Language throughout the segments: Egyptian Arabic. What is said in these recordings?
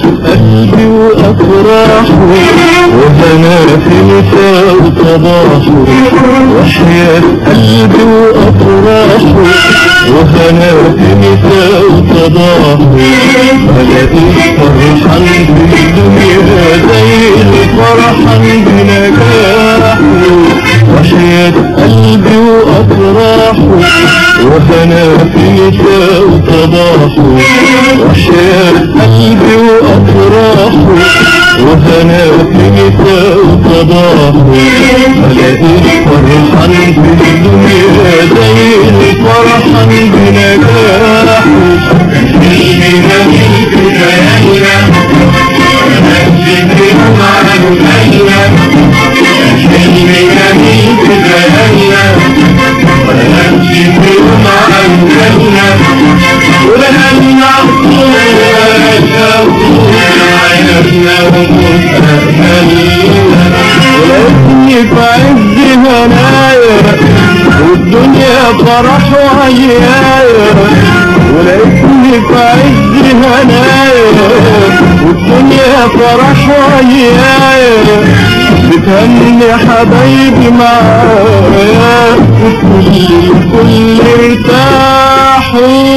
قلبي وأفراحه وهنا في مساء وصباحه وحياة قلبي وأفراحه وهنا في مساء وصباحه بلاقيه فرحان في الدنيا زي الفرحان بنجاحه وحياة قلبي وأفراحه وهنا في مساء وصباحه وحياة قلبي وأفراحه وهنا في مساء وصباحه بلاقيه فرحان في الدنيا زي الفرحان بنجاحه ولقيتني في عز هنايا والدنيا فرح وعيايا ولقيتني في عز هنايا والدنيا فرح وعيايا بتهني حبايبي معايا وكل الكل ارتاحوا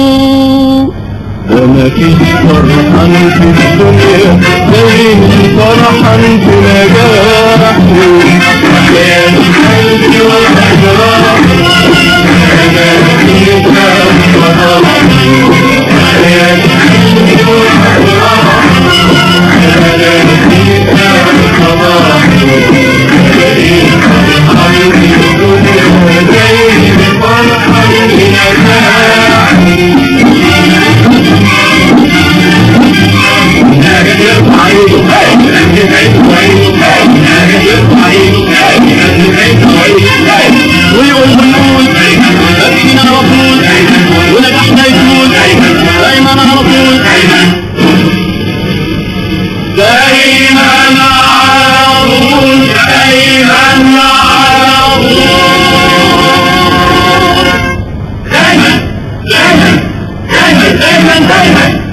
ده مفيش فرحان في الدنيا زي الفرحان في نجاحه يا قلبي وأجراح أنا فيك فرح يا قلبي وأجراح أنا فيك فرح فرحان في الدنيا زي الفرحان في نجاحه ويقول بنقول أكفينا على طول ونجحنا يقول دايما على طول دايما على طول دايما على طول دايما دايما دايما دايما دايما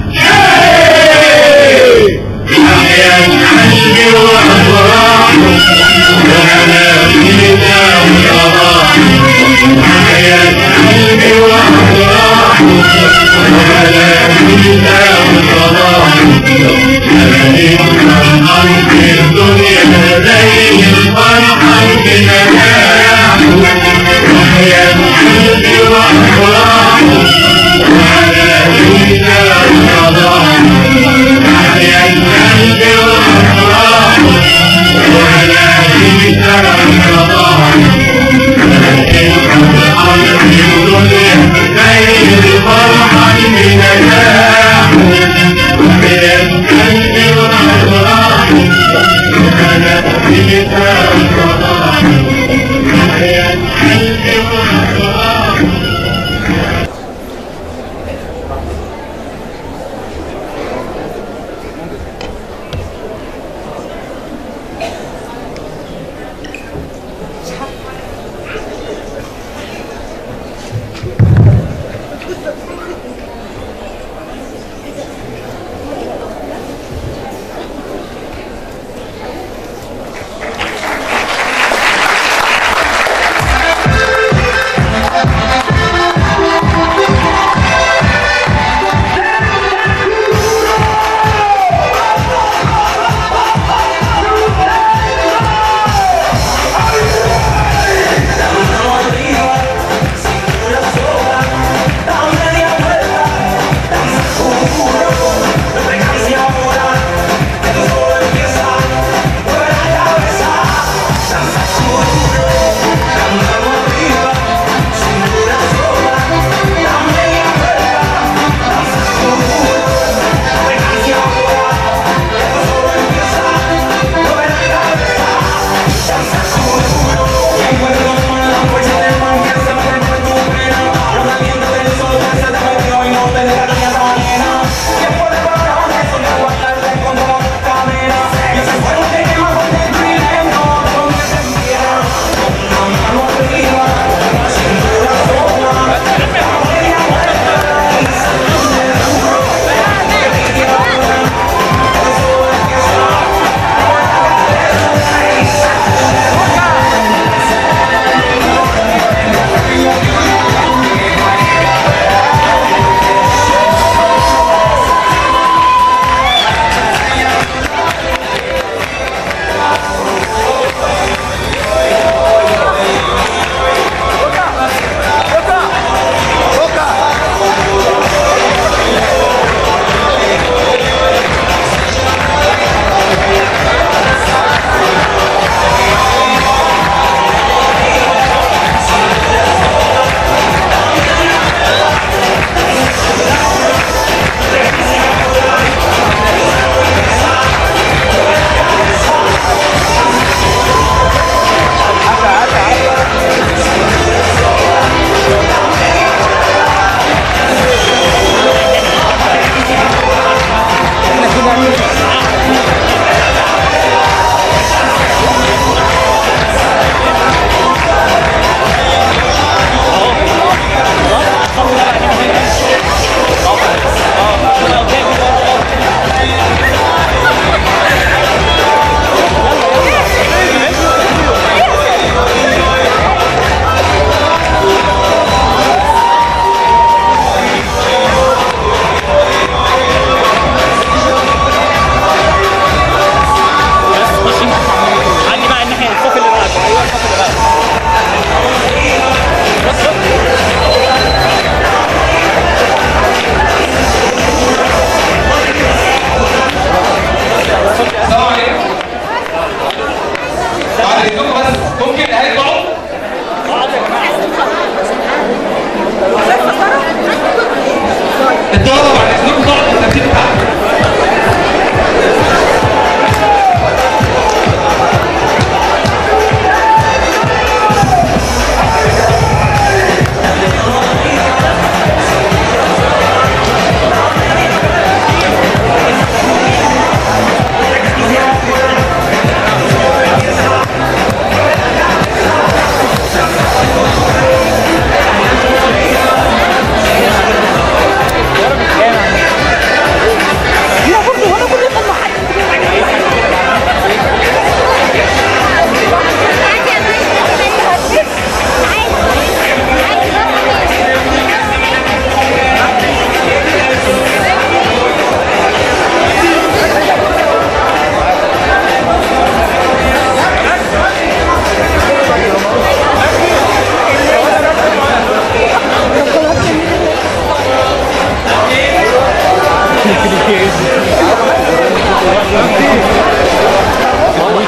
يا قلبي وأفراحه وأنا فيك وصباحه يا قلبي وأفراحه وأنا فيك وصباحه أنا فرحان في الدنيا زي الفرحان في نجاحه ويا قلبي وأفراحه وأنا فيك وصباحه يا قلبي وأفراحه وأنا فيك وصباحه الفرحان في الدنيا زي الفرحان في نجاحه ويا قلبي وأفراحه وأنا فيك وصباحه يا قلبي وأفراحه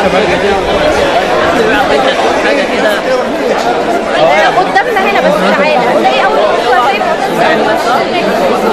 حاجه كده قدامنا هنا بس تعالى هتلاقي اول خطوه زي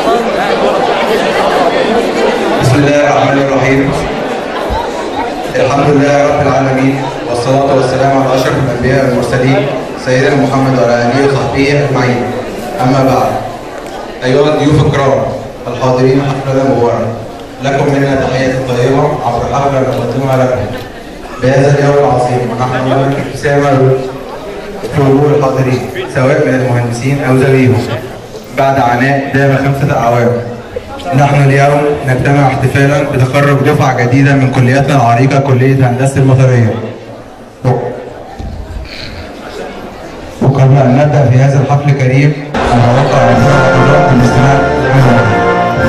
بسم الله الرحمن الرحيم الحمد لله رب العالمين والصلاة والسلام على أشرف الأنبياء والمرسلين سيدنا محمد وعلى آله وصحبه أجمعين أما بعد أيها الضيوف الكرام الحاضرين حفلنا المبارك لكم منا تحية طيبة عبر حفلة نقدمها لكم بهذا اليوم العظيم ونحن نملك ابتسامة في وجوه الحاضرين سواء من المهندسين أو زميلهم بعد عناء دام خمسة أعوام نحن اليوم نجتمع احتفالا بتخرج دفعة جديدة من كلياتنا العريقة كلية هندسة المطرية. وقبل أن نبدأ في هذا الحفل الكريم نتوقع أعزائي الحضور بالاستماع للموضوع.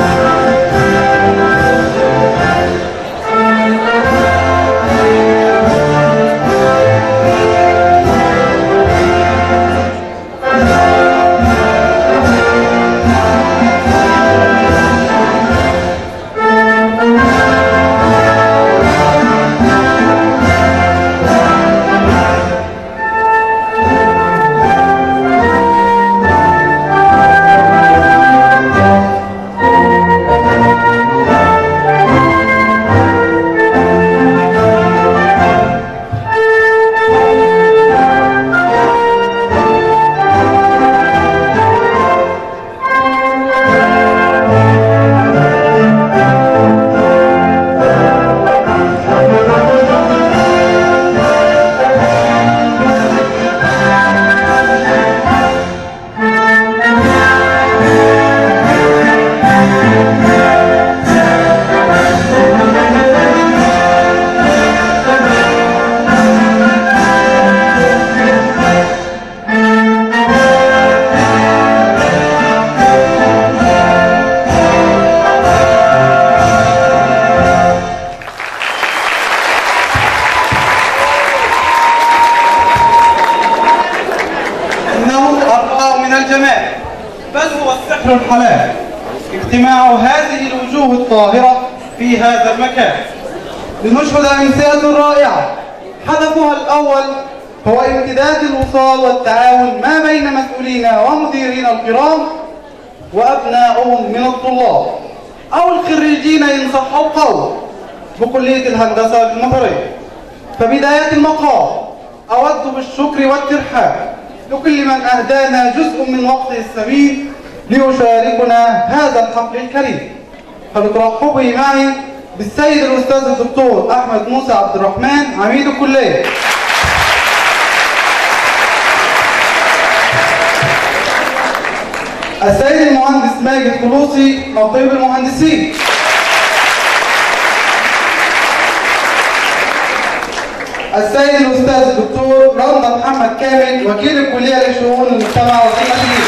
إنه أرقى من الجمال بل هو السحر الحلال اجتماع هذه الوجوه الطاهرة في هذا المكان لنشهد أمثلة رائعة هدفها الأول هو امتداد الوصال والتعاون ما بين مسؤولينا ومديرينا الكرام وأبنائهم من الطلاب أو الخريجين إن صح القول بكلية الهندسة المطرية فبداية المقام أود بالشكر والترحاب لكل من أهدانا جزء من وقته الثمين ليشاركنا هذا الحفل الكريم فلترحبوا معي بالسيد الأستاذ الدكتور أحمد موسى عبد الرحمن عميد الكلية السيد المهندس ماجد فلوسي نقيب المهندسين السيد الاستاذ الدكتور رمضان محمد كامل وكيل الكليه لشؤون المجتمع والخدمه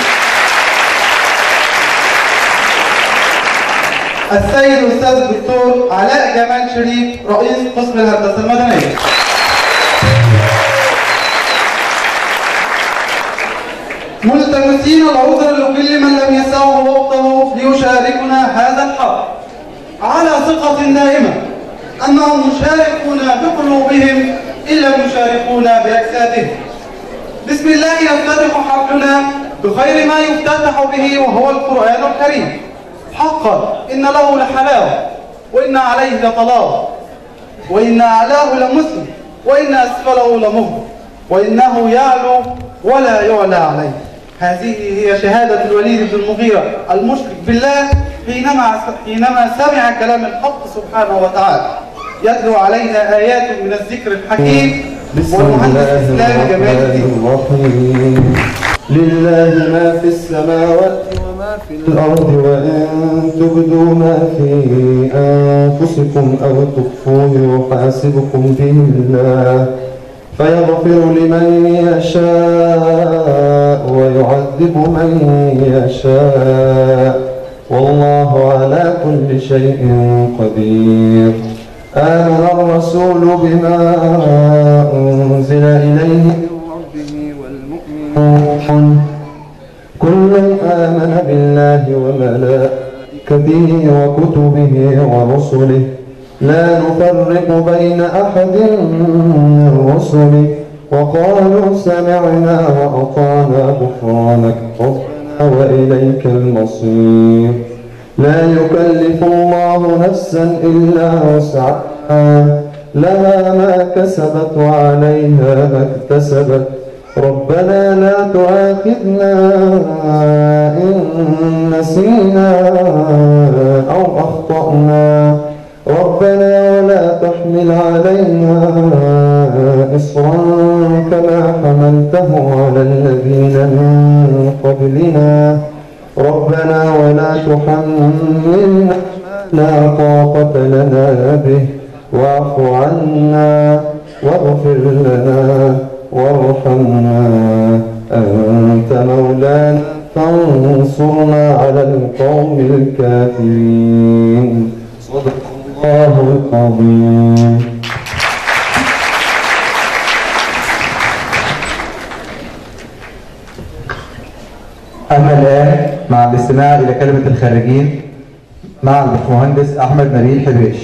السيد الاستاذ الدكتور علاء جمال شريف رئيس قسم الهندسه المدنيه ملتمسين العذر لكل من لم يسعه وقته ليشاركنا هذا الحفل على ثقة دائمة أنهم مشاركون بقلوبهم إن لم يشاركونا بأجسادهم بسم الله يفتتح حفلنا بخير ما يفتتح به وهو القرآن الكريم حقا إن له لحلاوة وإن عليه لطلاوة وإن أعلاه لمسلم وإن أسفله لمهر وإنه يعلو ولا يعلى عليه هذه هي شهادة الوليد بن المغيرة المشرك بالله حينما حينما سمع كلام الحق سبحانه وتعالى يتلو علينا آيات من الذكر الحكيم بسم والمهندس الله الإسلامي جمال الدين الرحمن الرحيم لله ما في السماوات وما في الأرض وإن تبدوا ما في أنفسكم أو تخفوه يحاسبكم به الله فيغفر لمن يشاء ويعذب من يشاء والله على كل شيء قدير آمن الرسول بما أنزل إليه من ربه والمؤمنون كل آمن بالله وملائكته وكتبه ورسله لا نفرق بين أحد من رسله وقالوا سمعنا وأطعنا غفرانك ربنا وإليك المصير لا يكلف الله نفسا إلا وسعها لها ما كسبت وعليها ما اكتسبت ربنا لا تؤاخذنا إن نسينا أو أخطأنا ربنا ولا تحمل علينا إصرا كما حملته على الذين من قبلنا ربنا ولا تحملنا ما لا طاقة لنا به واعف عنا واغفر لنا وارحمنا أنت مولانا فانصرنا على القوم الكافرين صدق الله العظيم أما الآن مع الاستماع إلى كلمة الخارجين مع الباشمهندس أحمد نبيل حبيش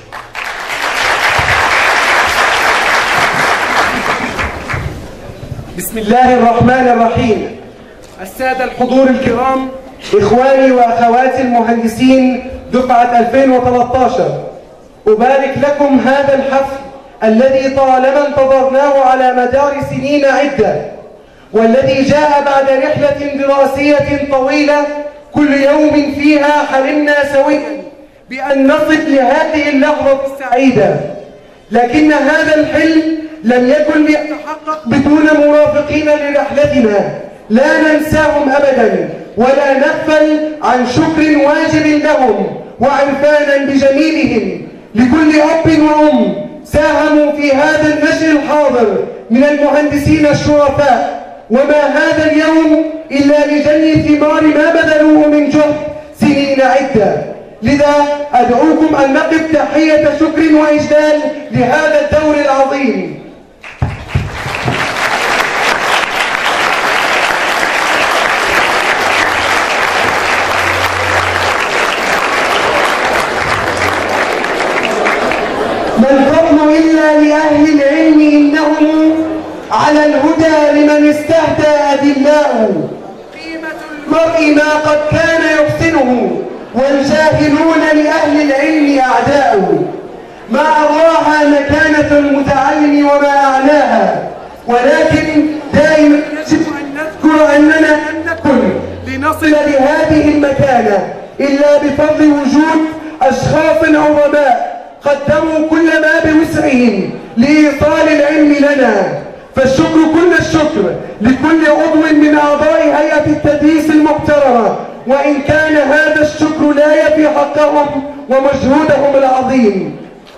بسم الله الرحمن الرحيم السادة الحضور الكرام إخواني وأخواتي المهندسين دفعة 2013 أبارك لكم هذا الحفل الذي طالما انتظرناه على مدار سنين عدة والذي جاء بعد رحلة دراسية طويلة كل يوم فيها حلمنا سويا بأن نصل لهذه اللحظة السعيدة لكن هذا الحلم لم يكن ليتحقق بدون مرافقين لرحلتنا لا ننساهم أبدا ولا نغفل عن شكر واجب لهم وعرفانا بجميلهم لكل أب وأم ساهموا في هذا النشر الحاضر من المهندسين الشرفاء وما هذا اليوم إلا لجني ثمار ما بذلوه من جهد سنين عدة لذا أدعوكم أن نقف تحية شكر وإجلال لهذا الدور العظيم ما الفضل إلا لأهل العلم إنهم على الهدى لمن استهدى أدلاء قيمة المرء ما قد كان يحسنه والجاهلون لأهل العلم أعداء ما أراها مكانة المتعلم وما أعلاها ولكن دائما يجب أن نذكر أننا لم نكن لنصل لهذه المكانة إلا بفضل وجود أشخاص عظماء قدموا كل ما بوسعهم لإيصال العلم لنا فالشكر كل الشكر لكل عضو من أعضاء هيئة التدريس المحترمة وإن كان هذا الشكر لا يفي حقهم ومجهودهم العظيم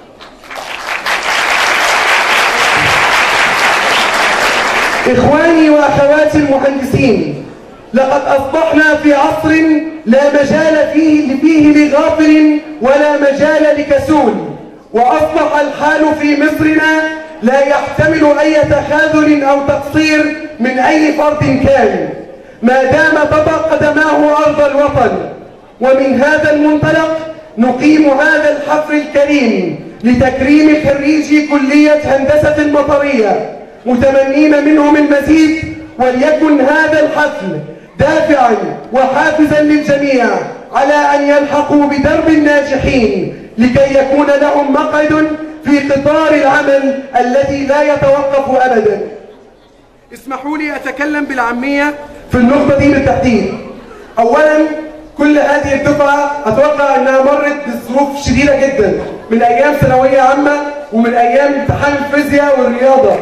إخواني وأخواتي المهندسين لقد أصبحنا في عصر لا مجال فيه فيه لغافل ولا مجال لكسول وأصبح الحال في مصرنا لا يحتمل أي تخاذل أو تقصير من أي فرد كان ما دام تضع قدماه أرض الوطن ومن هذا المنطلق نقيم هذا الحفل الكريم لتكريم خريجي كلية هندسة المطرية متمنين منهم المزيد وليكن هذا الحفل دافعا وحافزا للجميع على أن يلحقوا بدرب الناجحين لكي يكون لهم مقعد في قطار العمل الذي لا يتوقف أبدا اسمحوا لي أتكلم بالعامية في النقطة دي بالتحديد أولا كل هذه الدفعة أتوقع أنها مرت بظروف شديدة جدا من أيام ثانوية عامة ومن أيام امتحان الفيزياء والرياضة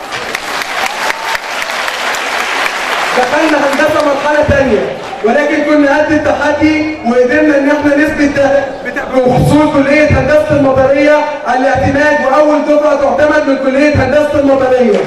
دخلنا هندسة مرحلة تانية ولكن كنا قد التحدي وقدرنا ان احنا نثبت ده بت- بحصول كلية هندسة المطرية على الاعتماد واول دفعة تعتمد من كلية هندسة المطرية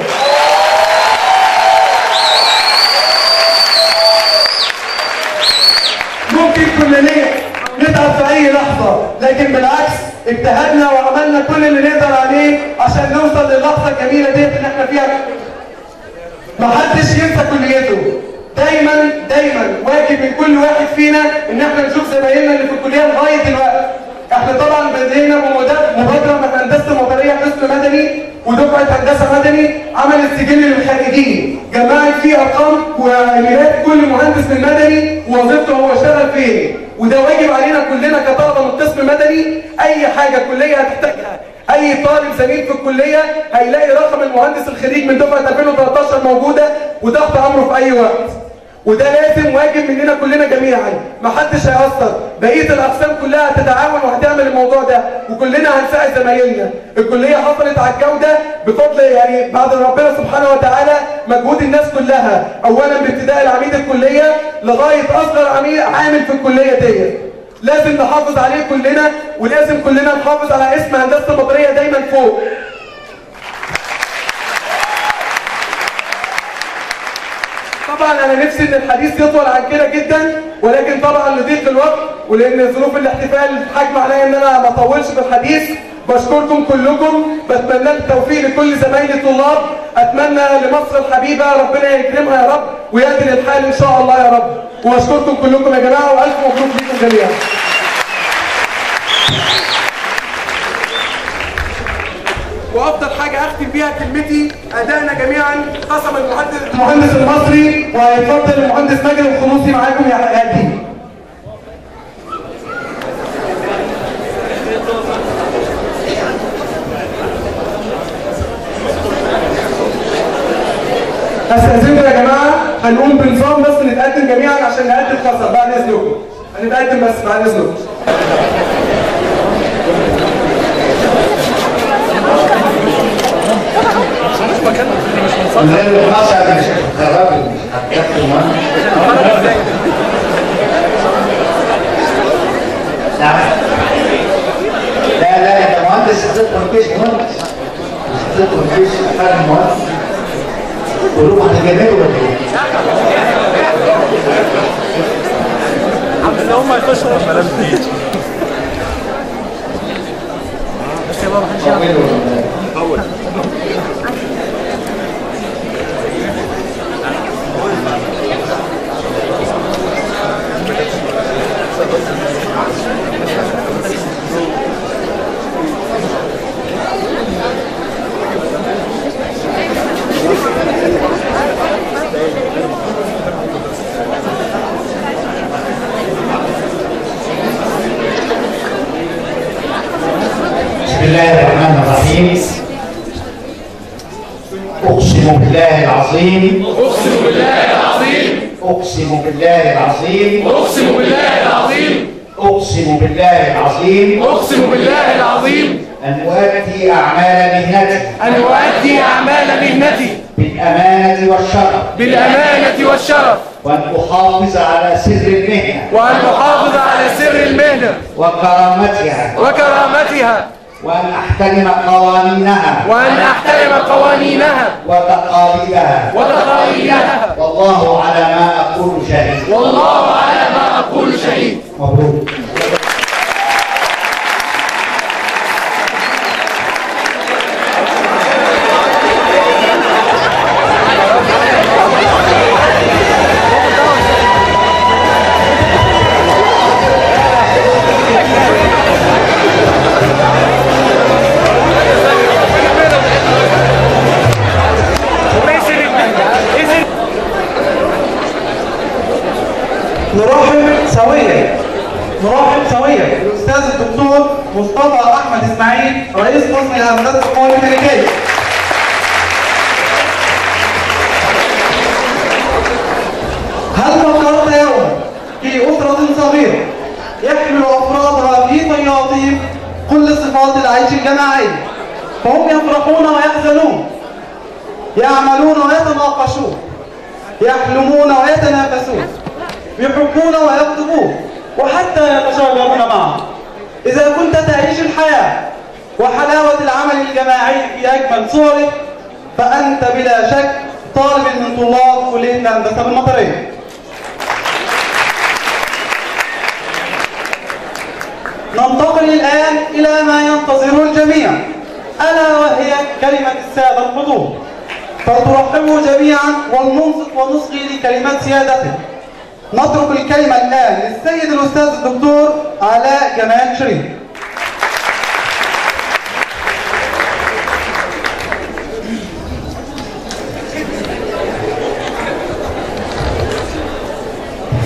ممكن كنا نيجي نتعب في اي لحظة لكن بالعكس اجتهدنا وعملنا كل اللي نقدر عليه عشان نوصل للحظة الجميلة ديت اللي احنا فيها محدش ينسى كليته دايما دايما واجب من كل واحد فينا ان احنا نشوف زمايلنا اللي في الكليه لغايه دلوقتي احنا طبعا بدينا بمبادره مبادرة من هندسه المطريه قسم مدني ودفعه هندسه مدني عملت سجل للخريجين جمعت فيه ارقام وايميلات كل مهندس من مدني ووظيفته هو اشتغل فين وده واجب علينا كلنا كطلبه من قسم مدني اي حاجه كليه هتحتاجها اي طالب زميل في الكليه هيلاقي رقم المهندس الخريج من دفعه 2013 موجوده وتحت امره في اي وقت وده لازم واجب مننا كلنا جميعا محدش هيأثر بقيه الاقسام كلها هتتعاون وهتعمل الموضوع ده وكلنا هنساعد زمايلنا الكليه حصلت على الجوده بفضل يعني بعد ربنا سبحانه وتعالى مجهود الناس كلها اولا بابتداء العميد الكليه لغايه اصغر عميد عامل في الكليه ديت لازم نحافظ عليه كلنا ولازم كلنا نحافظ على اسم هندسه المطريه دايما فوق طبعا انا نفسي ان الحديث يطول عن كده جدا ولكن طبعا لضيق الوقت ولان ظروف الاحتفال حاجمه عليا ان انا ما اطولش في الحديث بشكركم كلكم بتمنى التوفيق لكل زمايلي الطلاب اتمنى لمصر الحبيبه ربنا يكرمها يا رب ويهدي الحال ان شاء الله يا رب واشكركم كلكم يا جماعه والف مبروك ليكم جميعا وافضل حاجه اختم بيها كلمتي ادائنا جميعا قسم المهندس المهندس المصري ويفضل المهندس ماجد الخلوصي معاكم يا حياتي استاذنكم يا جماعه هنقوم بنظام بس نتقدم جميعا عشان نقدم قسم بعد اذنكم هنتقدم بس بعد اذنكم اللي خلاص يا شيخ الراجل هتكتب نعم لا لا انت مهندس هتدخل الجيش مهندس مش هتدخل الجيش فاهم مهندس كلهم هتجننوا ولا ايه؟ ان هم يخشوا ملام جديد بس يا بابا محدش يعرف بسم الله الرحمن الرحيم أقسم بالله العظيم اقسم بالله العظيم أقسم بالله العظيم اقسم بالله العظيم أقسم بالله العظيم اقسم بالله العظيم أن أؤدي أعمال مهنتي ان اؤدي اعمال مهنتي بالأمانة والشرف بالامانه والشرف وأن أحافظ على سر المهنة وان احافظ على سر المهنه وكرامتها وكرامتها وأن أحترم قوانينها وان احترم قوانينها وتقاليدها وتقاليدها والله على ما أقول شهيد والله على ما اقول شهيد مبروك نرحب سويا نرحب سويا بالاستاذ الدكتور مصطفى احمد اسماعيل رئيس قسم الهندسه القوى الميكانيكيه هل فكرت يوما في اسره صغيره يحمل افرادها في طياتهم كل صفات العيش الجماعي فهم يفرحون ويحزنون يعملون ويتناقشون يحلمون ويتنافسون يحبون ويكتبون وحتى يتشاورون معا إذا كنت تعيش الحياة وحلاوة العمل الجماعي في أجمل صوره فأنت بلا شك طالب من طلاب كلية الهندسة بالمطرية ننتقل الآن إلى ما ينتظره الجميع ألا وهي كلمة السادة الحضور فلترحبوا جميعا ولننصت ونصغي لكلمات سيادته نترك الكلمة الآن للسيد الأستاذ الدكتور علاء جمال شريف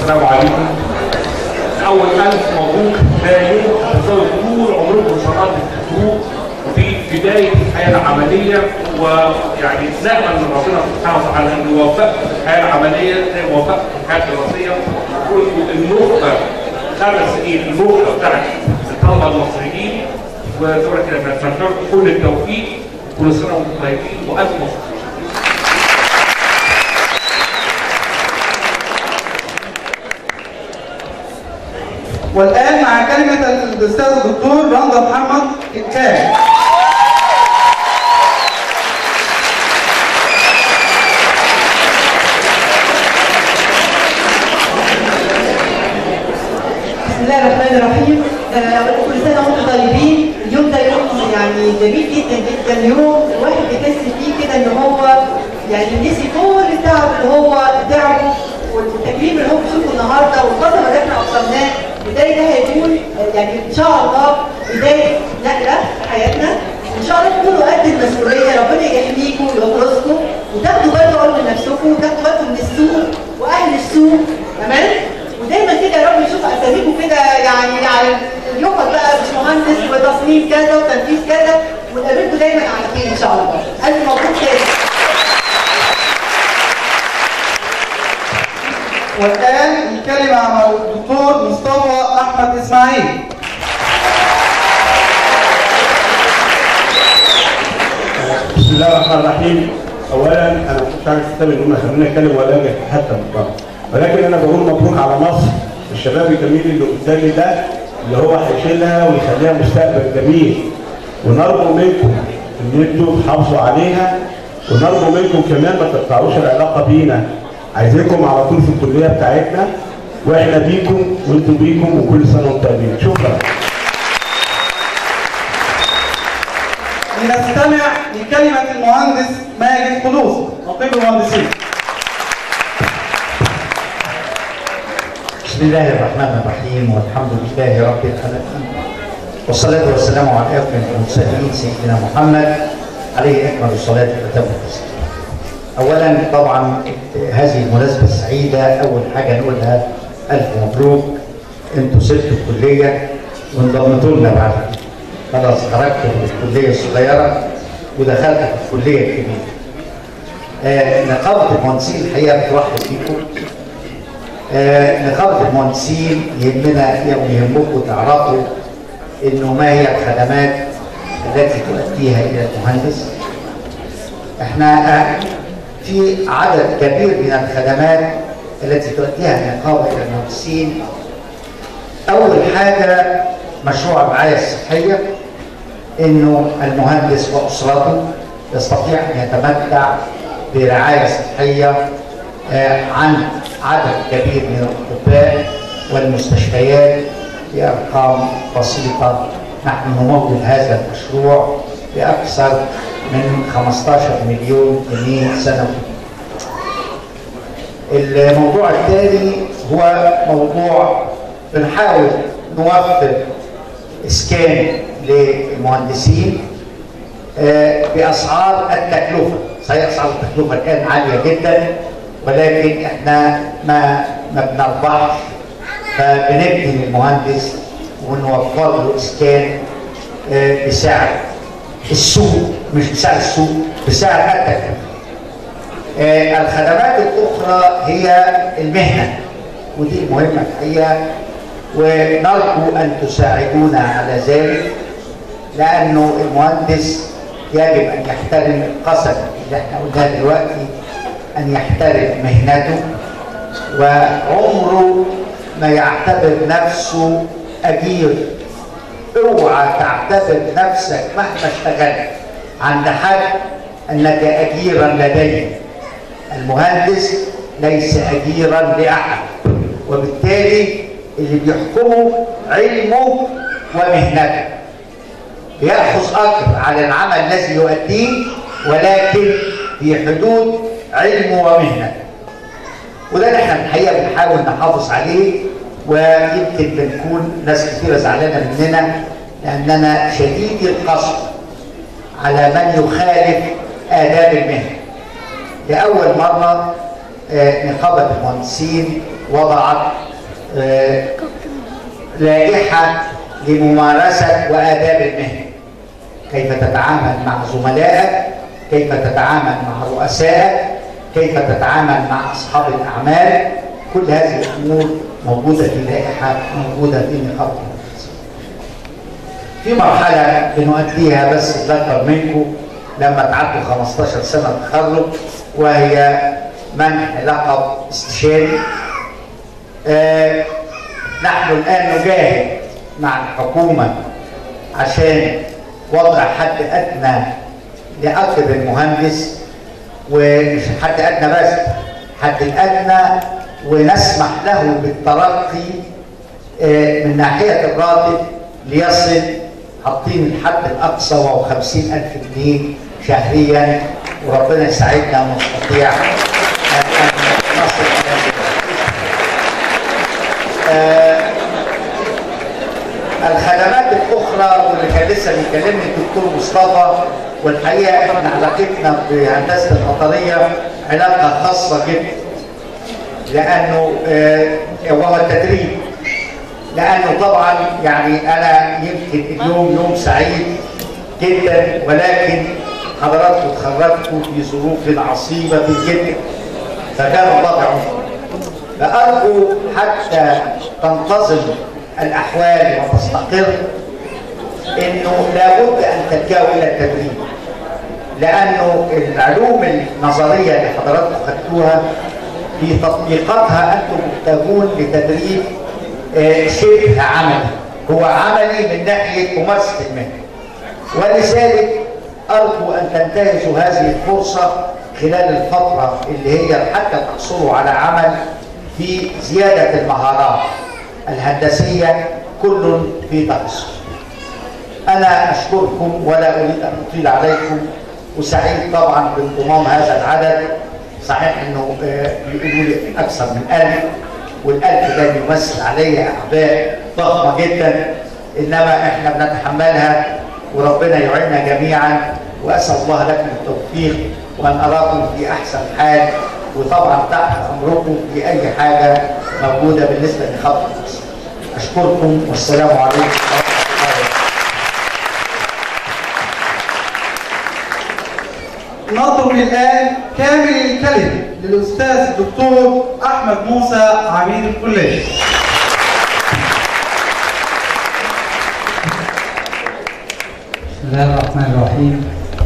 السلام عليكم اول الف مبروك دايم هتفضلوا طول عمركم صلاه الحقوق في بدايه الحياه العمليه ويعني نامل من ربنا سبحانه وتعالى انه يوفقكم في الحياه العمليه زي ما وفقكم في الحياه الدراسيه وانتوا النخبه خمس سنين النخبه بتاعت الطلبه المصريين ودورة كده بنتمنى لكم كل التوفيق كل سنه وانتم طيبين والف مبروك والآن مع كلمة الأستاذ الدكتور رندا محمد الكامل بسم الله الرحمن الرحيم آه، كل سنه وانتم طيبين اليوم ده يوم يعني جميل جدا جدا يوم الواحد بيحس فيه كده ان هو يعني نسي كل التعب اللي هو تعبه والتكريم اللي هو بيشوفه النهارده والقدر اللي احنا قدمناه بدايه ده هيكون آه، يعني ان شاء الله بدايه نقله في حياتنا ان شاء الله تكونوا قد المسؤوليه ربنا يحميكم ويحرسكم وتاخدوا بالكم من نفسكم وتاخدوا بالكم من السوق واهل السوق تمام ودايما كده يا رب نشوف اساميكم كده يعني على اليوم بقى مش مهندس وتصميم كذا وتنفيذ كذا ونقابلكم دايما على خير ان شاء الله الف مبروك تاني والآن الكلمة مع الدكتور مصطفى أحمد إسماعيل بسم الله الرحمن الرحيم اولا انا ما كنتش عارف استنى ان هم خلوني اتكلم ولا اجي حتى من بره ولكن انا بقول مبروك على مصر الشباب الجميل اللي قدامي ده اللي هو هيشيلها ويخليها مستقبل جميل ونرجو منكم ان انتوا تحافظوا عليها ونرجو منكم كمان ما تقطعوش العلاقه بينا عايزينكم على طول في الكليه بتاعتنا واحنا بيكم وانتوا بيكم وكل سنه وانتم طيبين شكرا لنستمع لكلمة المهندس ماجد قدوس نقيب المهندسين بسم الله الرحمن الرحيم والحمد لله رب العالمين والصلاة والسلام على أكرم المرسلين سيدنا محمد عليه أكمل الصلاة وأتم التسليم. أولا طبعا هذه المناسبة السعيدة أول حاجة نقولها ألف مبروك أنتوا سبتوا الكلية وانضمتوا لنا بعد كده. خلاص خرجتوا من الكلية الصغيرة ودخلتوا في الكلية الكبيرة. آه نقابة المهندسين الحقيقة بترحب بيكم آه، نقابة المهندسين يهمنا يهمكم تعرفوا انه ما هي الخدمات التي تؤديها الى المهندس. احنا آه، في عدد كبير من الخدمات التي تؤديها النقابة الى المهندسين. اول حاجة مشروع الرعاية الصحية انه المهندس واسرته يستطيع ان يتمتع برعاية صحية آه، عن عدد كبير من الاطباء والمستشفيات بارقام بسيطه نحن نمول هذا المشروع باكثر من 15 مليون جنيه سنويا. الموضوع الثاني هو موضوع بنحاول نوفر اسكان للمهندسين آه، باسعار التكلفه، صحيح اسعار التكلفه الان عاليه جدا ولكن احنا ما ما بنربحش فبندي للمهندس ونوفر له اسكان آه، بسعر السوق مش بسعر السوق بسعر التكلفه. آه، الخدمات الاخرى هي المهنه ودي مهمه الحقيقه ونرجو ان تساعدونا على ذلك لانه المهندس يجب ان يحترم القسم اللي احنا قلناه دلوقتي ان يحترم مهنته وعمره ما يعتبر نفسه اجير اوعى تعتبر نفسك مهما اشتغلت عند حد انك اجيرا لديه المهندس ليس اجيرا لاحد وبالتالي اللي بيحكمه علمه ومهنته ياخذ اجر على العمل الذي يؤديه ولكن في حدود علمه ومهنته وده اللي احنا الحقيقه بنحاول نحافظ عليه ويمكن بنكون ناس كثيره زعلانه مننا لاننا شديد القصد على من يخالف آداب المهنة. لأول مرة آه، نقابة المهندسين وضعت آه، لائحة لممارسة وآداب المهنة كيف تتعامل مع زملائك كيف تتعامل مع رؤسائك كيف تتعامل مع أصحاب الأعمال كل هذه الأمور موجودة في لائحة موجودة في نقاط الممارسة. في مرحلة بنؤديها بس أتذكر منكم لما تعدوا 15 سنة تخرج وهي منح لقب استشاري آه، نحن الآن نجاهد مع الحكومة عشان وضع حد أدنى لأكثر المهندس ومش حد أدنى بس حد الأدنى ونسمح له بالترقي آه، من ناحية الراتب ليصل حاطين الحد الأقصى وهو 50000 جنيه شهريا وربنا يساعدنا ونستطيع أن نصل إلى ذلك. آه، الخدمات الاخرى واللي كان لسه بيكلمني الدكتور مصطفى والحقيقه احنا علاقتنا بهندسه القطريه علاقه خاصه جدا لانه آه، وهو التدريب لانه طبعا يعني انا يمكن اليوم يوم سعيد جدا ولكن حضراتكم اتخرجتوا في ظروف عصيبه جدا فكان الوضع فأرجو حتى تنتظم الأحوال وتستقر إنه لابد أن تلجأوا إلى التدريب لأنه العلوم النظرية اللي حضراتكم خدتوها في تطبيقاتها أنتم محتاجون لتدريب آه، شبه عملي هو عملي من ناحية ممارسة المهنة ولذلك أرجو أن تنتهزوا هذه الفرصة خلال الفترة اللي هي حتى تحصلوا على عمل في زيادة المهارات الهندسية كل في تخصص أنا أشكركم ولا أريد أن أطيل عليكم وسعيد طبعا بانضمام هذا العدد صحيح أنه آه، بيقولوا لي أكثر من ألف والألف ده بيمثل علي أعباء ضخمة جدا إنما إحنا بنتحملها وربنا يعيننا جميعا وأسأل الله لكم التوفيق وأن أراكم في أحسن حال وطبعا تحت أمركم في أي حاجة موجودة بالنسبة لخط مصر أشكركم والسلام عليكم ورحمة الله وبركاته نترك الآن كامل الكلمة للأستاذ الدكتور أحمد موسى عميد الكلية بسم الله الرحمن الرحيم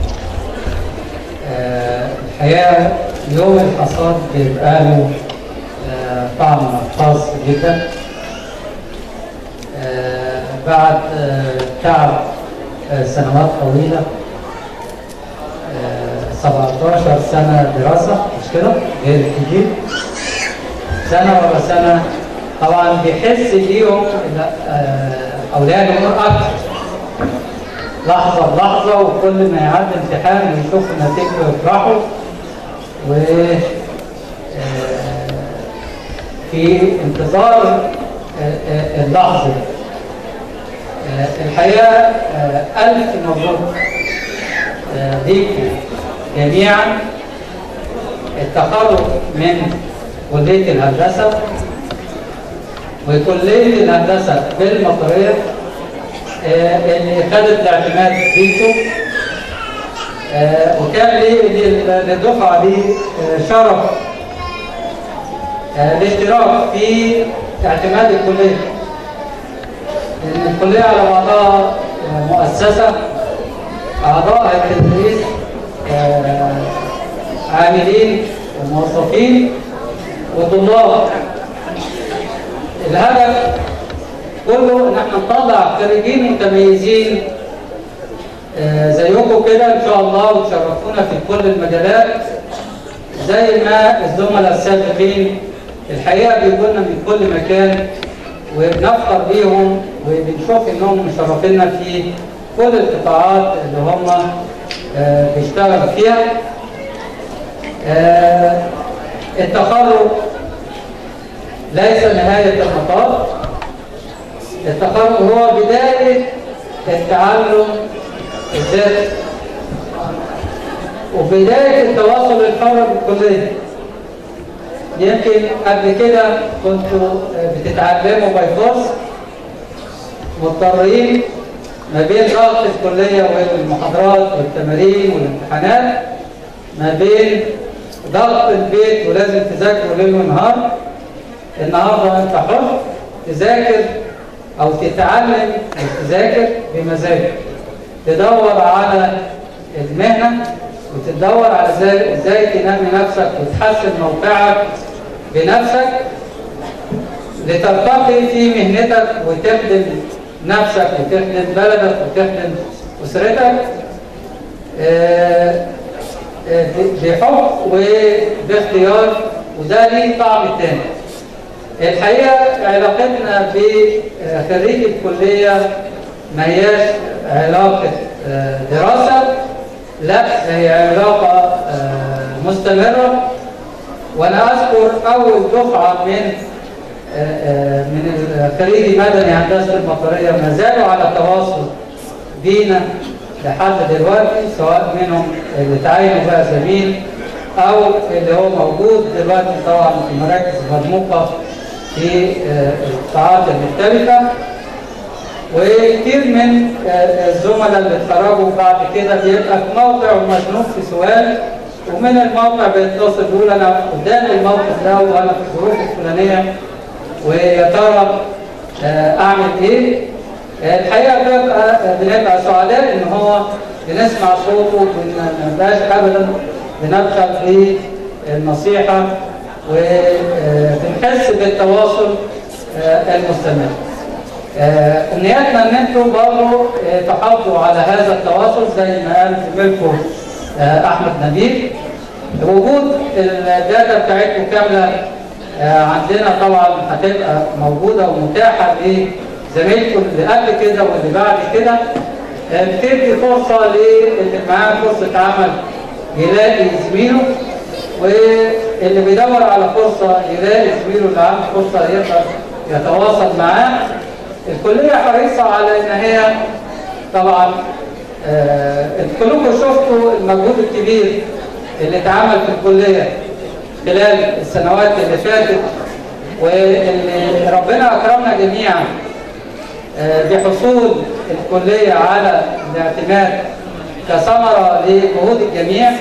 آه، الحقيقة يوم الحصاد بيبقى له آه، طعم خاص جدا آه، بعد آه، تعب آه، سنوات طويلة آه، 17 سنة دراسة مش كده؟ غير الكبير سنة ورا سنة طبعا بيحس بيهم آه، أولياء الأمور أكتر لحظة بلحظة وكل ما يعدي امتحان ويشوفوا نتيجته يفرحوا و آه، في انتظار آه، آه، اللحظة دي. آه، الحقيقة آه، ألف مبروك آه، ليكم جميعا التخرج من كلية الهندسة وكلية الهندسة بالمطرية آه، اللي خدت الاعتماد فيكم آه، وكان لي لل- للدفعة دي آه، شرف آه، الاشتراك في اعتماد الكلية لأن الكلية على بعضها آه، مؤسسة أعضاء التدريس آه، عاملين وموظفين وطلاب الهدف كله ان احنا نطلع خريجين متميزين آه، زيكم كده ان شاء الله وتشرفونا في كل المجالات زي ما الزملاء السابقين الحقيقه بيجوا لنا من كل مكان وبنفخر بيهم وبنشوف انهم مشرفينا في كل القطاعات اللي هم آه، بيشتغلوا فيها آه، التخرج ليس نهايه المطاف التخرج هو بداية التعلم الذاتي وبداية التواصل الحر بالكلية يمكن قبل كده كنتوا آه، بتتعلموا باي فورس مضطرين ما بين ضغط الكلية والمحاضرات والتمارين والامتحانات ما بين ضغط البيت ولازم تذاكروا ليل ونهار النهارده انت حر تذاكر او تتعلم او تذاكر بمزاجك تدور على المهنه وتدور على ازاي ازاي تنمي نفسك وتحسن موقعك بنفسك لترتقي في مهنتك وتخدم نفسك وتخدم بلدك وتخدم اسرتك آه، آه، بحب وباختيار وده ليه طعم تاني الحقيقه علاقتنا بخريج الكليه ما هياش علاقه آه، دراسه لا هي علاقه آه، مستمره وانا اذكر اول دفعه من آه، آه، من خريجي مدني هندسه المطريه ما زالوا على تواصل بينا لحد دلوقتي سواء منهم اللي تعينوا بقى زميل او اللي هو موجود دلوقتي طبعا في مراكز مرموقه في آه، القطاعات المختلفه وكتير من آه، الزملاء اللي اتخرجوا بعد كده بيبقى في موقع ومزنوق في سؤال ومن الموقع بيتصل بيقول انا قدام الموقف ده وانا في الظروف الفلانيه ويا ترى آه، اعمل ايه؟ آه، الحقيقه بنبقى بنبقى سعداء ان هو بنسمع صوته وما نبقاش ابدا بنبخل في النصيحه وبنحس بالتواصل آه، المستمر. آه، امنياتنا ان انتم برضه آه، تحافظوا على هذا التواصل زي ما قال زميلكم آه، احمد نبيل وجود الداتا بتاعتكم كامله آه، عندنا طبعا هتبقى موجوده ومتاحه لزمايلكم اللي قبل كده واللي بعد كده آه، بتدي فرصه للي معاه فرصه عمل يلاقي زميله واللي بيدور على فرصه يلاقي زميله اللي عنده فرصه يقدر يتواصل معاه الكليه حريصه على ان هي طبعا آه، كلكم شفتوا المجهود الكبير اللي اتعمل في الكليه خلال السنوات اللي فاتت واللي ربنا اكرمنا جميعا آه، بحصول الكليه على الاعتماد كثمره لجهود الجميع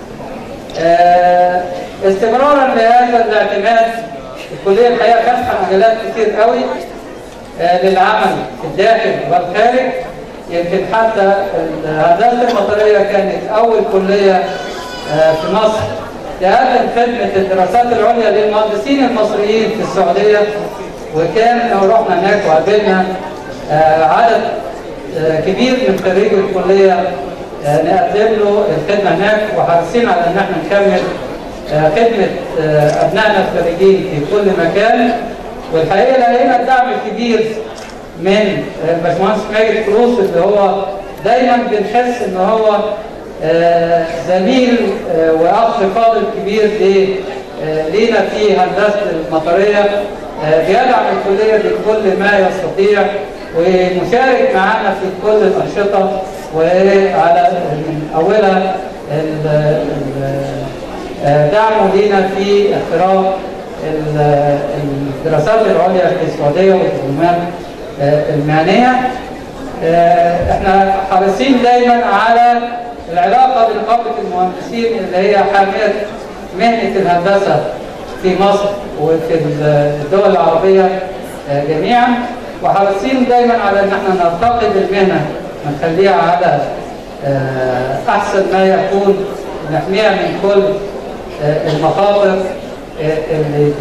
آه، استمرارا لهذا الاعتماد الكليه الحقيقه فاتحه مجالات كتير قوي آه، للعمل في الداخل والخارج يمكن حتى الهندسه المطريه كانت اول كليه آه، في مصر تقدم خدمه الدراسات العليا للمهندسين المصريين في السعوديه وكان رحنا هناك وقابلنا آه، عدد آه، كبير من خريجي الكليه آه، نقدم له الخدمه هناك وحريصين على ان احنا نكمل آه، خدمه آه، ابنائنا الخريجين في كل مكان والحقيقه لقينا الدعم الكبير من الباشمهندس ماجد فلوس اللي هو دايما بنحس ان هو آه، زميل آه، واخ فاضل كبير ل- آه، لينا في هندسه المطريه آه، بيدعم الكليه بكل ما يستطيع ومشارك معنا في كل الانشطه وعلى من اولها ال- ال- آه، دعمه لينا في اختراق ال- الدراسات العليا في السعوديه والدبلومات آه، المهنيه آه، احنا حريصين دايما على العلاقه بنقابه المهندسين اللي هي حاميه مهنه الهندسه في مصر وفي الدول العربيه آه، جميعا وحريصين دايما على ان احنا نرتقي بالمهنه ونخليها على آه، احسن ما يكون نحميها من كل آه، المخاطر آه، اللي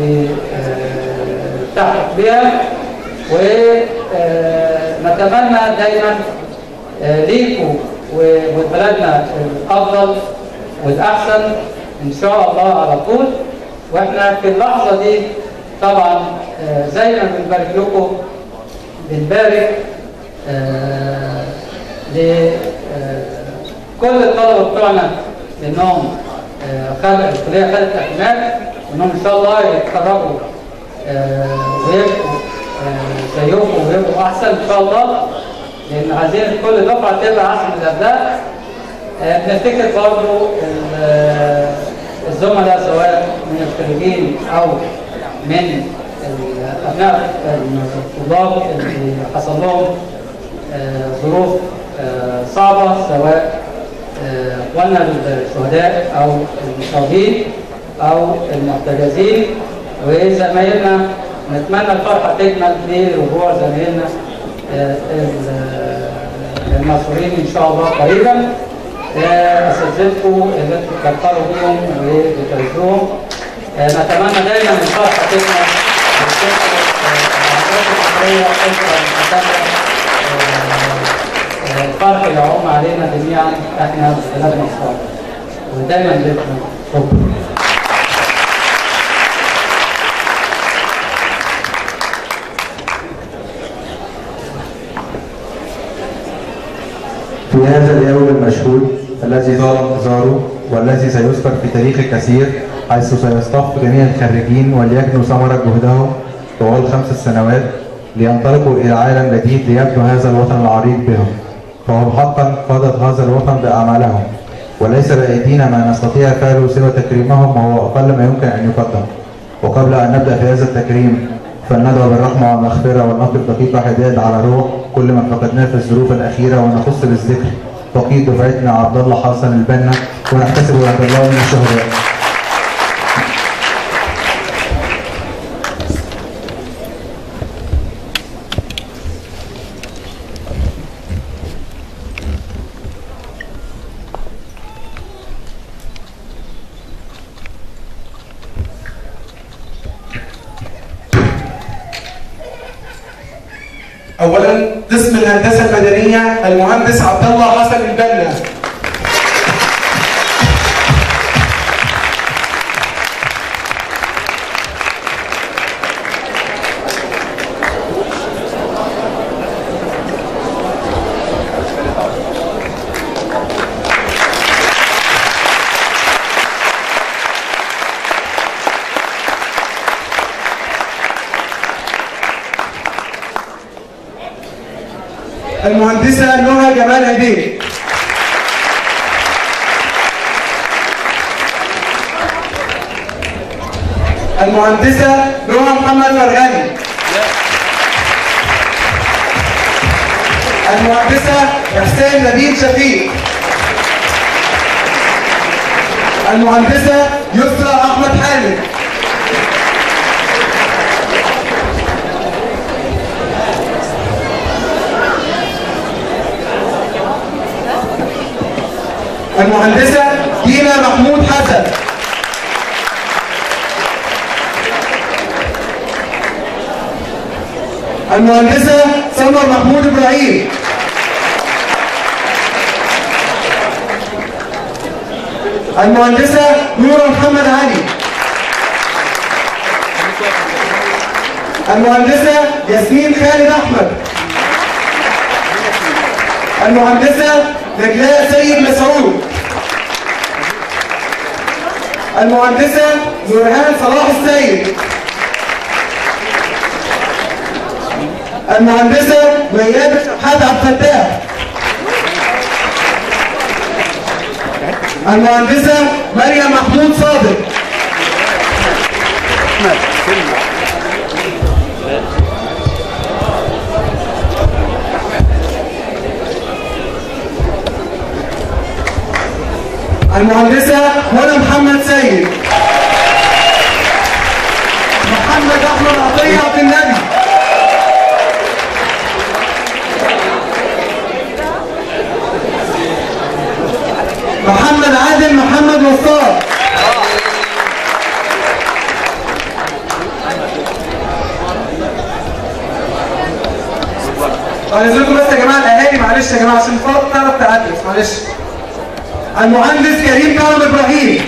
بتحقق بها ونتمنى دايما آه، ليكم و- ولبلدنا الافضل والاحسن ان شاء الله على طول واحنا في اللحظه دي طبعا آه، زي ما بنبارك لكم بنبارك آه، لكل الطلبه بتوعنا انهم آه، خد الكليه خدت اعتماد وانهم ان شاء الله يتخرجوا آه، ويبقوا آه، زيكم ويبقوا احسن ان شاء الله لان عايزين كل دفعه تبقى احسن من اللي قبلها آه، بنفتكر برضه ال- آه، الزملاء سواء من الخريجين أو من أبناء الطلاب اللي حصل لهم آه، ظروف آه، صعبة سواء آه، اخواننا الشهداء او المصابين او المحتجزين وزمايلنا نتمنى الفرحه تكمل برجوع زمايلنا آه، ال- المنصورين ان شاء الله قريبا آه، اساتذتكم اللي انتم بتفكروا بيهم وبتعزوهم آه، نتمنى دايما الفرحه تكمل وتكمل، آه، العلاقات المصريه تكمل متكامله آه، الفرح يعم علينا جميعا احنا في بلادنا الصالح ودايما لكم شكرا في هذا اليوم المشهود الذي ظل انتظاره والذي سيذكر في تاريخ الكثير حيث سيصطف جميع الخريجين وليجنوا ثمرة جهدهم طوال خمس سنوات لينطلقوا إلى عالم جديد ليبنوا هذا الوطن العريق بهم فهم حقا قادة هذا الوطن بأعمالهم وليس بأيدينا ما نستطيع فعله سوى تكريمهم وهو أقل ما يمكن أن يقدم وقبل أن نبدأ في هذا التكريم فلندعو بالرحمة والمغفرة ونقف دقيقة حداد على روح كل من فقدناه في الظروف الأخيرة ونخص بالذكر فقيد دفعتنا عبد الله حسن البنا ونحتسب عند الله من الشهداء. اولا قسم الهندسه المدنيه المهندس عبد الله حسن البنا المهندسه نهى جمال هديه المهندسه نهى محمد فرغاني المهندسه حسين نبيل شفيق المهندسه يسرى احمد حامد المهندسة دينا محمود حسن المهندسة سمر محمود إبراهيم المهندسة نورة محمد علي المهندسة ياسمين خالد أحمد المهندسة نجلاء سيد مسعود المهندسة نورهان صلاح السيد المهندسة ميادة شحات عبد الفتاح المهندسة مريم محمود صادق المهندسة منى محمد سيد محمد أحمد عطية عبد النبي محمد عادل محمد وصار عايزينكم بس يا جماعه الاهالي معلش يا جماعه عشان الفرق تعرف تأدرس معلش المهندس كريم كرم ابراهيم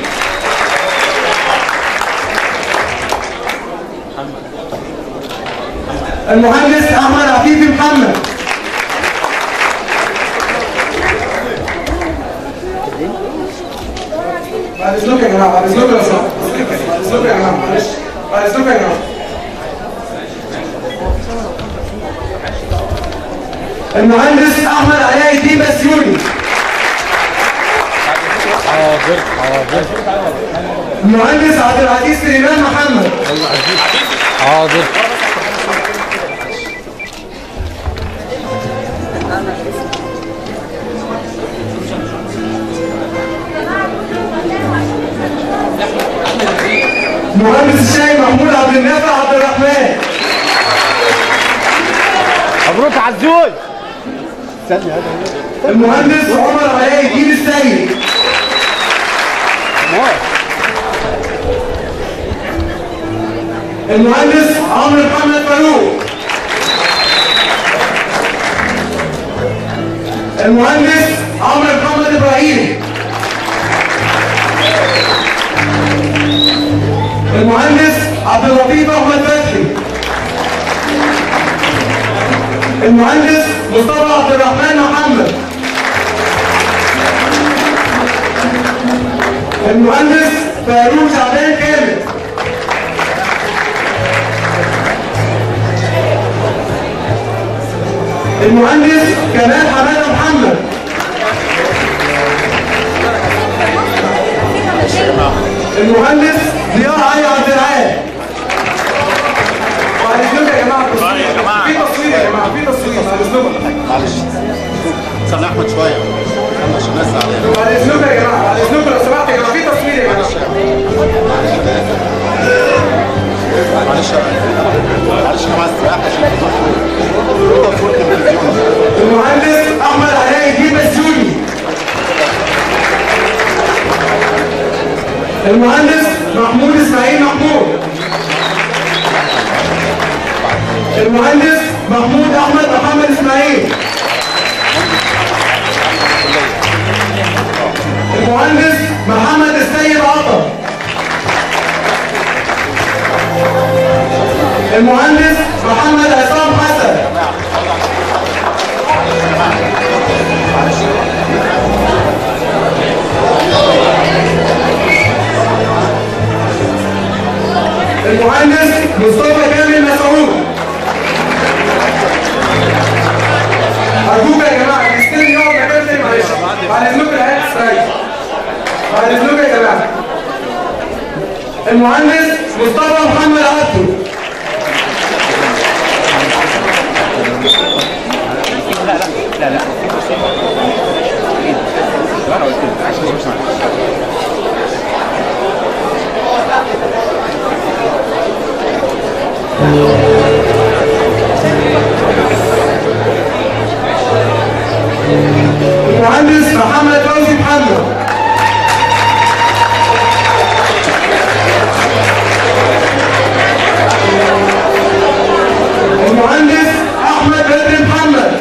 المهندس احمد عفيفي محمد بعد اذنكم يا جماعه بعد اذنكم يا سماحه بعد اذنكم يا جماعه معلش بعد اذنكم يا جماعه المهندس احمد علاء الدين بسيوني حاضر حاضر المهندس عبد العزيز سليمان محمد حاضر مهندس الشاي محمود عبد النافع عبد الرحمن مبروك عزوز استنى المهندس عمر علاء الدين السيد المهندس عمرو محمد فاروق المهندس عمرو محمد ابراهيم المهندس عبد اللطيف احمد فتحي المهندس مصطفى عبد الرحمن محمد المهندس فاروق شعبان كامل المهندس كمال حماده محمد المهندس ضياء علي عبد العال بعد اذنكم يا جماعه تصوير في تصوير يا جماعه في تصوير بعد اذنكم معلش استنى احمد شويه يلا عشان الناس علينا بعد اذنكم يا جماعه بعد اذنكم لو سمحت يا جماعه في تصوير يا جماعه معلش معلش يا جماعه السياحه عشان تصوير تلفزيون المهندس احمد علاء الدين مسجوني المهندس محمود اسماعيل محمود المهندس محمود احمد محمد اسماعيل المهندس محمد السيد عطا المهندس محمد عصام حسن المهندس مصطفى كامل مسعود أرجوك يا جماعة نستنى يقعد مكان تاني معلش بعد إذنكم العيال تستريح بعد إذنكم يا جماعة المهندس مصطفى محمد عبده لا لا المهندس محمد فوزي محمد المهندس احمد بدر محمد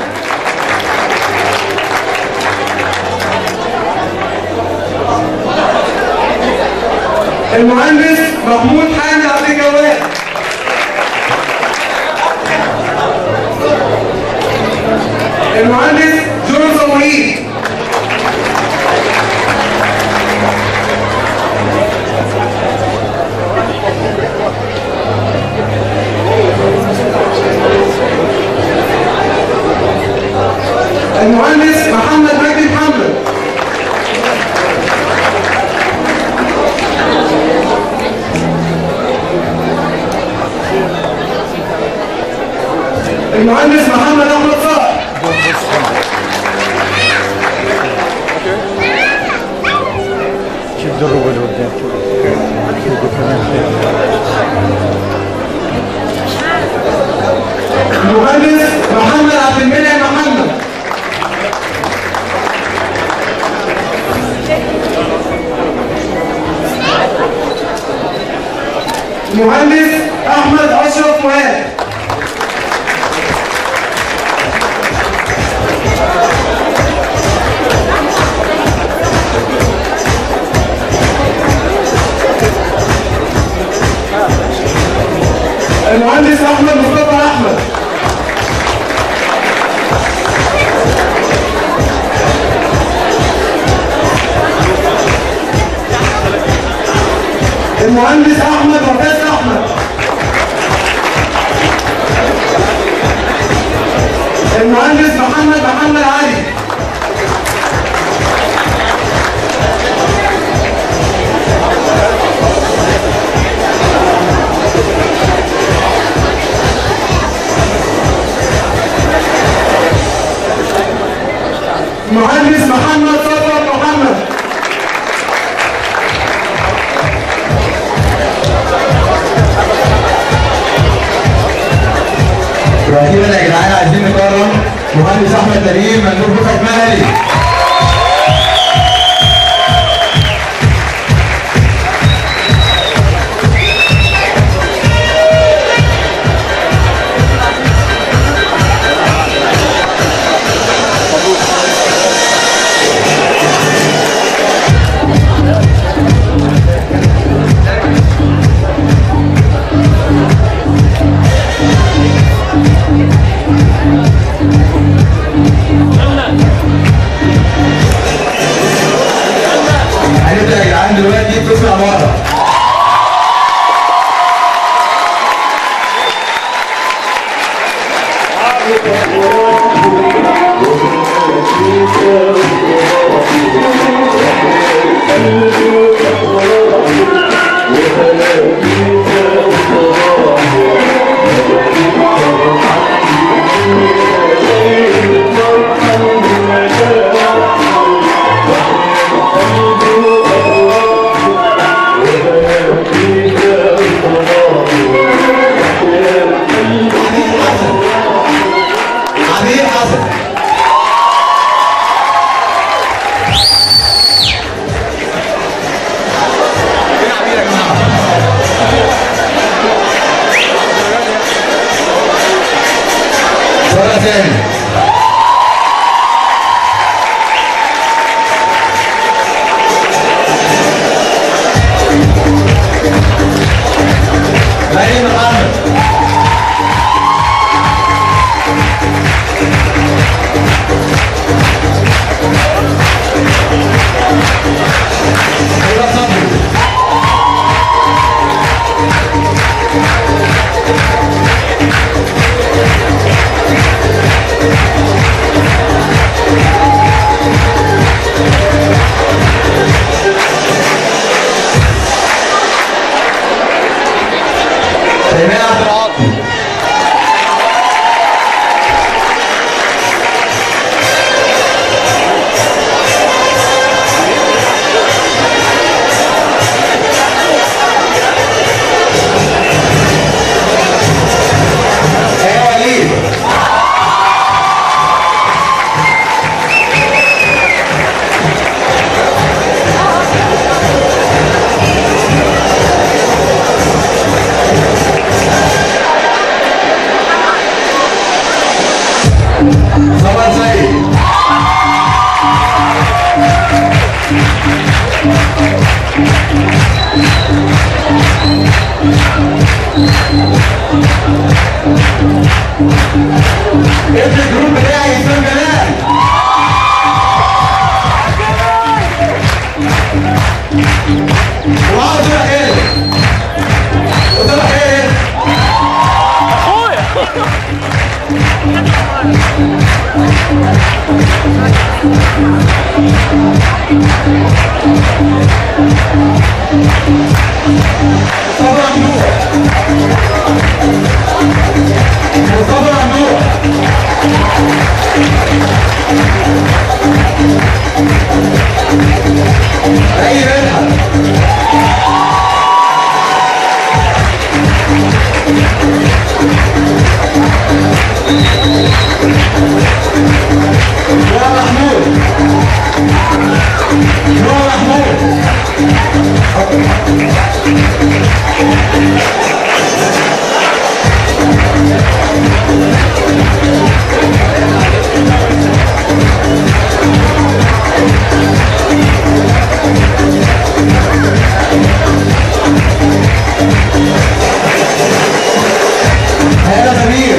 المهندس محمود حامد عبد الجواد المهندس جون صويد المهندس محمد مجدي محمد المهندس محمد احمد صالح شد الربع اللي قدام شد كمان المهندس محمد عبد المنعم محمد المهندس احمد اشرف فؤاد المهندس احمد مصطفى احمد المهندس احمد وفاز احمد المهندس محمد محمد علي هنبدا يا جدعان دلوقتي قسم العماره عبير حسن فين عبير يا جماعه سؤال تاني مريم محمد هدى صبري شيماء عبد العاطي يا وليد صباح سيد ابن الجروب بتاعي اسلام جلال وعاوز اقول خير قلت له خير مصطفى ممدوح مصطفى ممدوح اي مدحت نور محمود نور محمود هلا سمير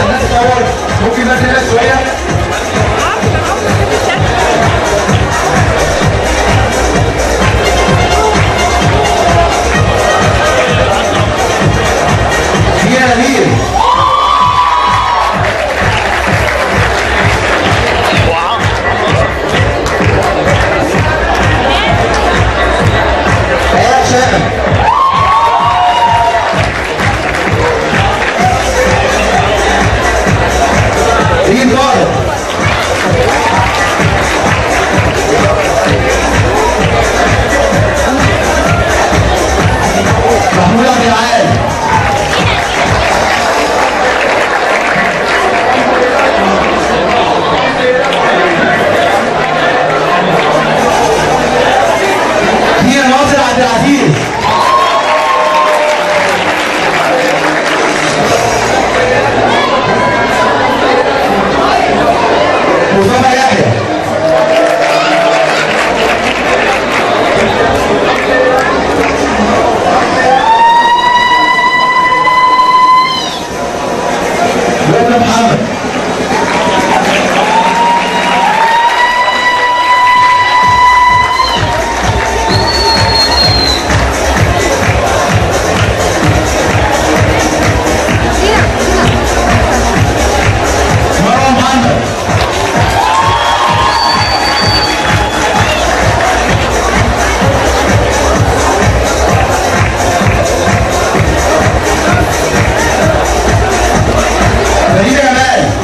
الناس تصور ممكن بس هنا شويه هي نبيل حياة شامل ريم طارق محمود عبد العال هي ناصر عبد العزيز مصطفى يحيى لبنى محمد مروه محمد فريدة جمال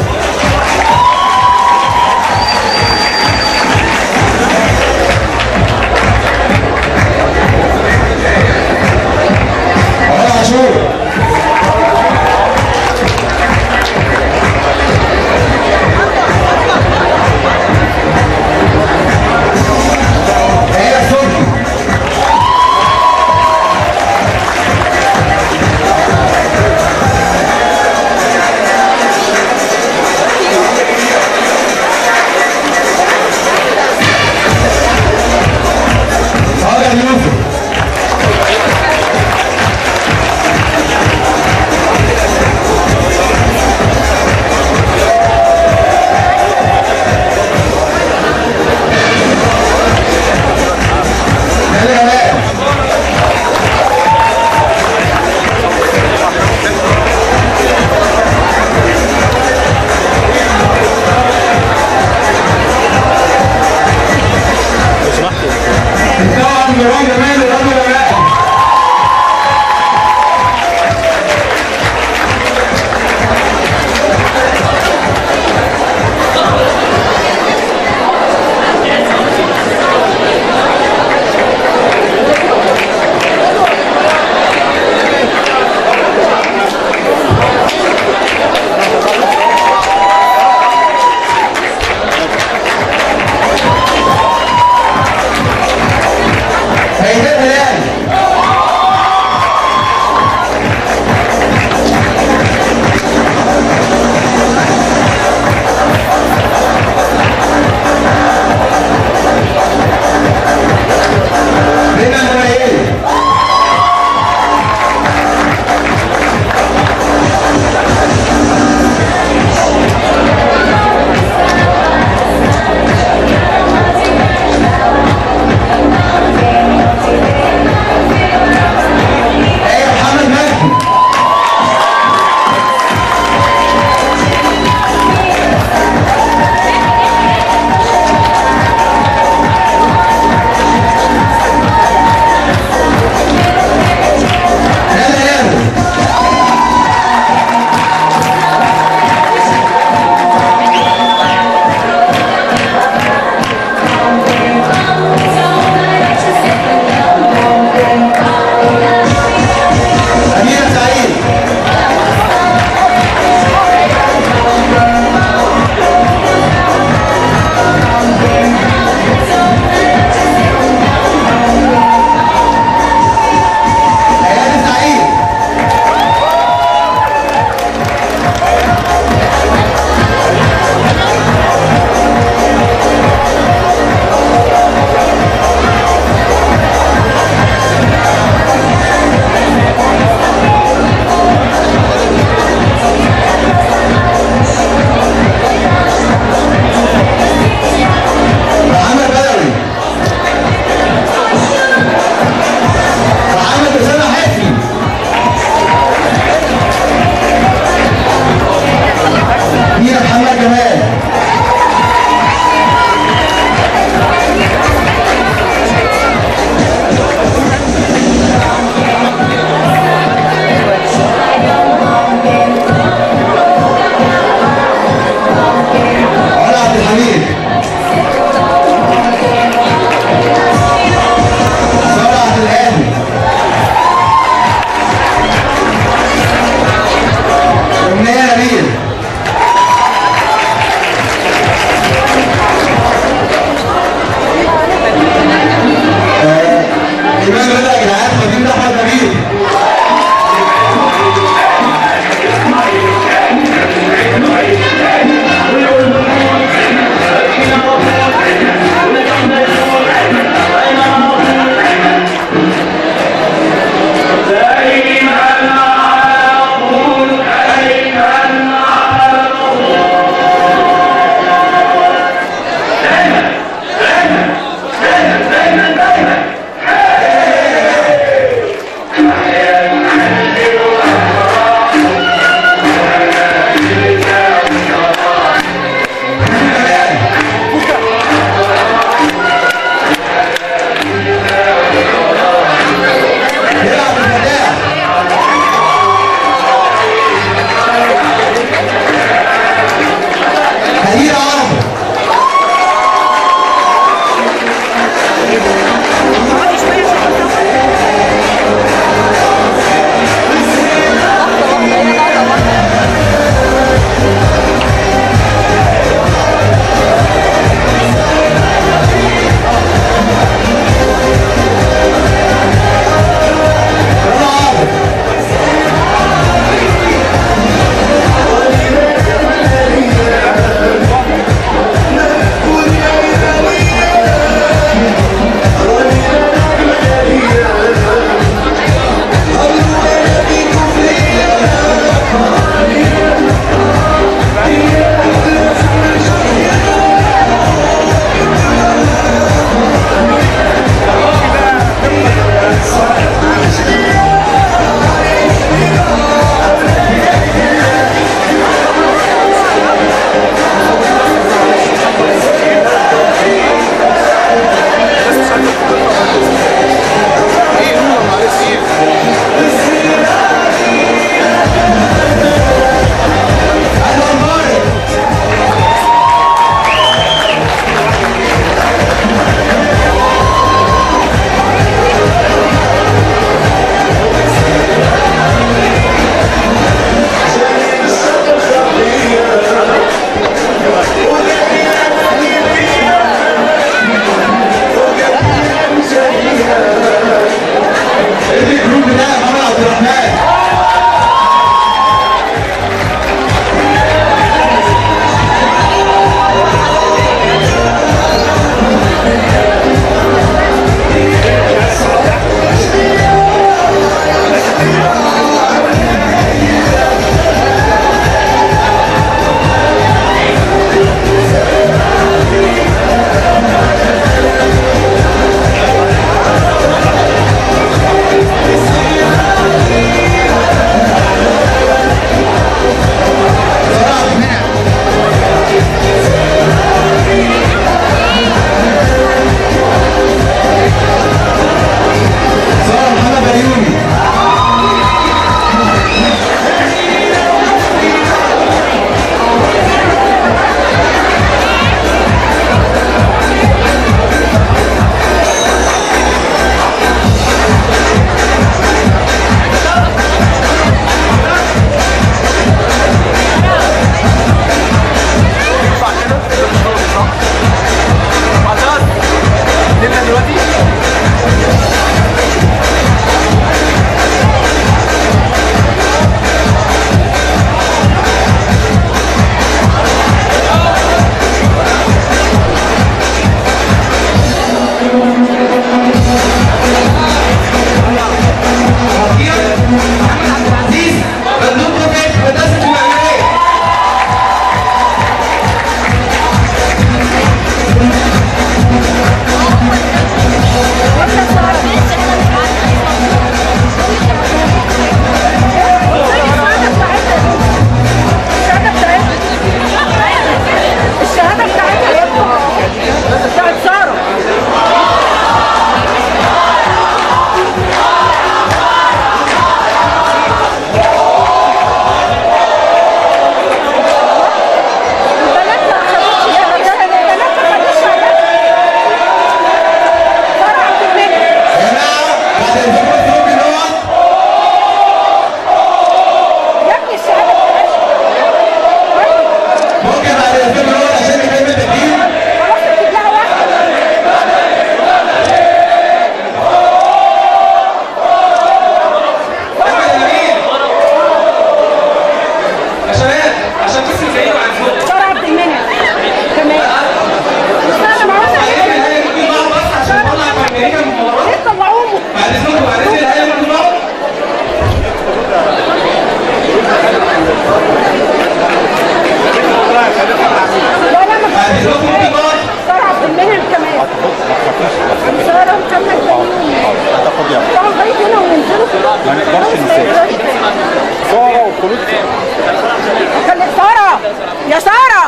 يا ساره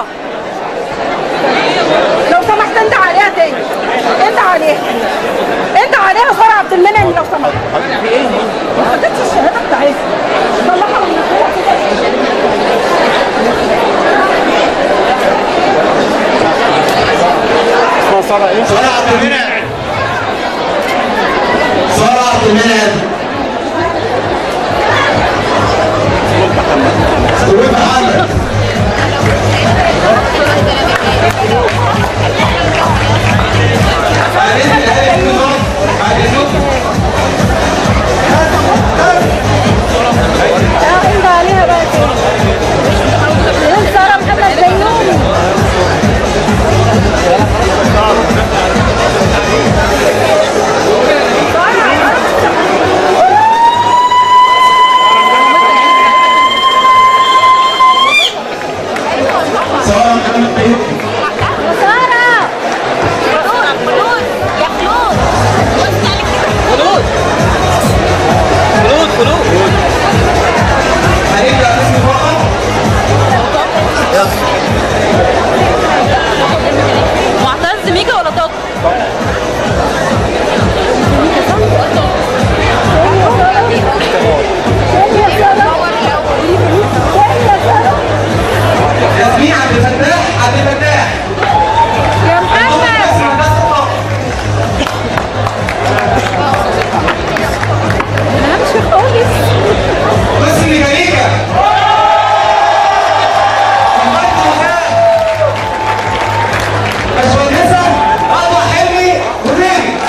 لو سمحت انت عليها تاني انت عليها انت عليها ساره عبد المنعم لو سمحت في ايه؟ ما خدتش الشهاده بتاعتها طلعها من فوق اسمها سارة ايه؟ سارة عبد المنعم سارة عبد المنعم سلوك محمد انت عليها بقى تاني ساره محمد زينوني سارة محمد بيومي سارة خلود خلود يا خلود خلود خلود خلود هنبدأ باسم فقط معتز ميجا ولا طاط؟ ياسمين عبد الفتاح عبد الفتاح يا محمد همشي خالص قسم ميكانيكا باشمهندسة رضوى حلمي ونبي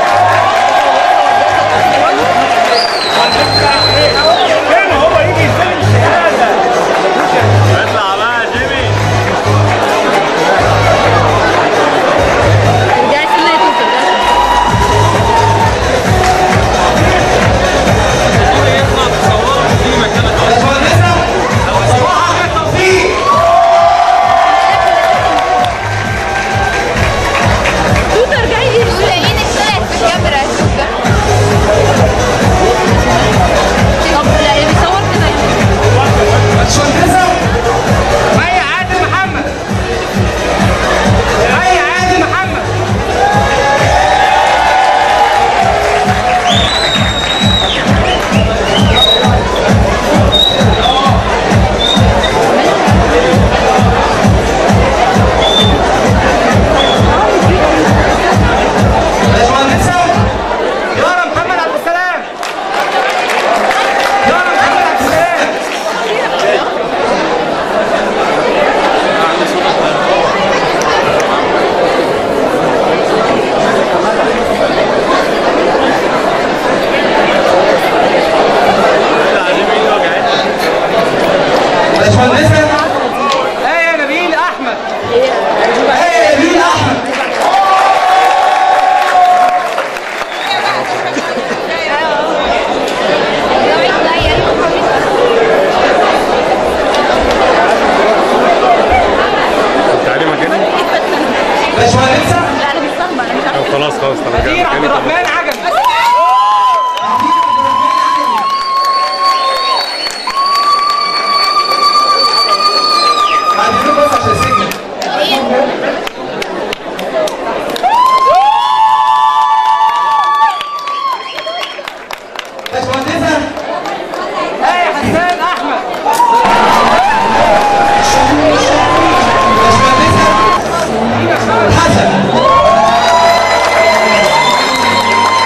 اطلع بقى يا جيمي رجعت لنا يا توتر باشمهندسة صباح أحمد توفيق توتر جاي تلاقيني اشتغلت في الكاميرا يا توتر طب لا اللي بيصور كده باشمهندسة مي عادل محمد مي عادل محمد باشمهندسة يارا محمد عبد السلام يارا محمد عبد السلام باشمهندسة ايه يا نبيل احمد ايه يا نبيل احمد تعالي مكاني باشمهندسة لا انا بستغرب انا مش عارفه طب خلاص خلاص طب نذير عبد الرحمن عجب عايزين بس عشان السجن باشمهندسة ايه يا حسان احمد باشمهندسة حسن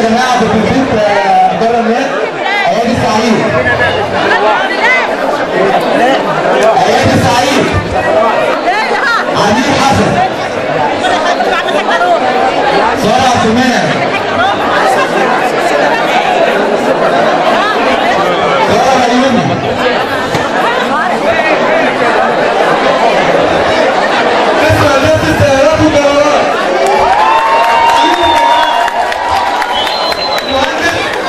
جماعه في البيت دار الناس ايادي سعيد ايادي سعيد عميد حسن سارة عبد المنعم سارة مليوني اسمع ناس السيارات والقرارات المهندس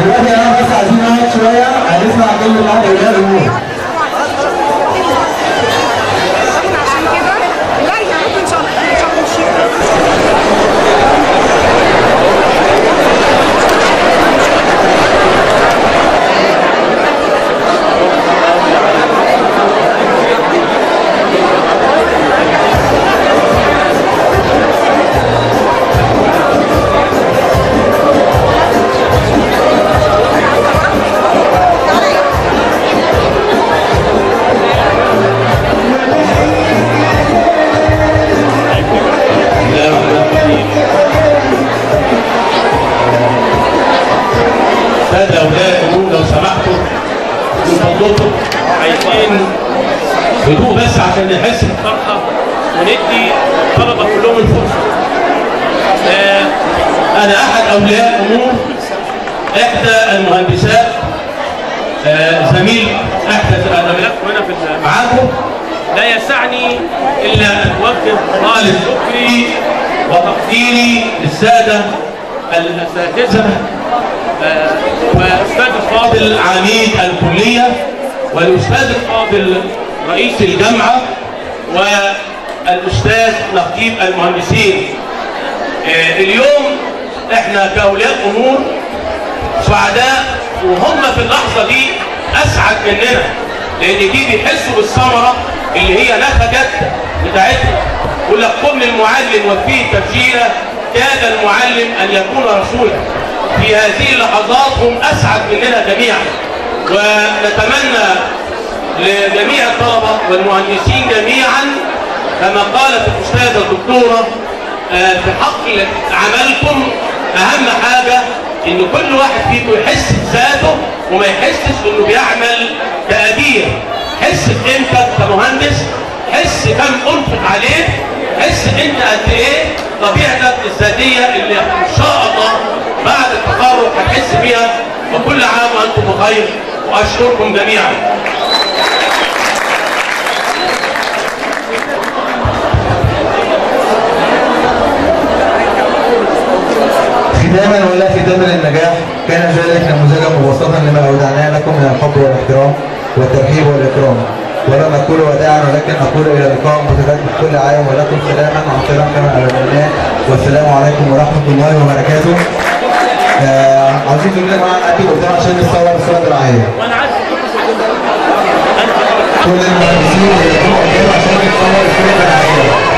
دلوقتي انا بس عايزين نقعد شويه هنسمع كلمه بعض اولياء الامور سادة أولياء الأمور لو سمحتوا من فضلكم عايزين هدوء بس عشان نحس بالفرحة وندي الطلبة كلهم الفرصة. آه، أنا أحد أولياء أمور إحدى المهندسات آه، زميل إحدى زميلاتكم هنا في معاكم لا يسعني إلا أن أوجه خالص شكري وتقديري للسادة الأساتذة آه، والاستاذ الفاضل عميد الكليه والاستاذ الفاضل رئيس الجامعه والاستاذ نقيب المهندسين آه، اليوم احنا كاولياء امور سعداء وهم في اللحظه دي اسعد مننا لان دي بيحسوا بالثمره اللي هي نتجت بتاعتهم يقول لك قم المعلم وفيه تبشيره كاد المعلم ان يكون رسولا في هذه اللحظات هم اسعد مننا جميعا ونتمنى لجميع الطلبه والمهندسين جميعا كما قالت الاستاذه الدكتوره آه، في حق عملكم اهم حاجه ان كل واحد فيكم يحس بذاته وما يحسش انه بيعمل تقدير حس بقيمتك كمهندس حس كم انفق عليك حس انت قد ايه طبيعتك الذاتيه اللي ان شاء الله بعد التخرج هتحس بيها وكل عام وانتم بخير واشكركم جميعا ختاما ولا ختاما للنجاح كان ذلك نموذجا مبسطا لما اودعناه لكم من الحب والاحترام والترحيب والاكرام ولا نقول وداعا ولكن نقول الى اللقاء متجدد كل عام ولكم سلاما عاطلا كما اعلناه والسلام عليكم ورحمه الله وبركاته. آه عاوزين كلنا معانا نأكد قدام عشان نصور الصوره الدراعيه. كل المهندسين اللي يكونوا قدام عشان نتصور الصوره الدراعيه.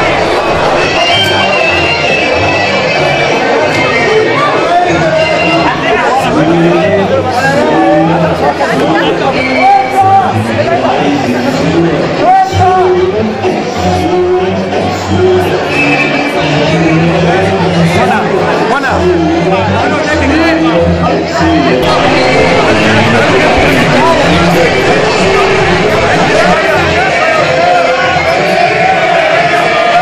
وانا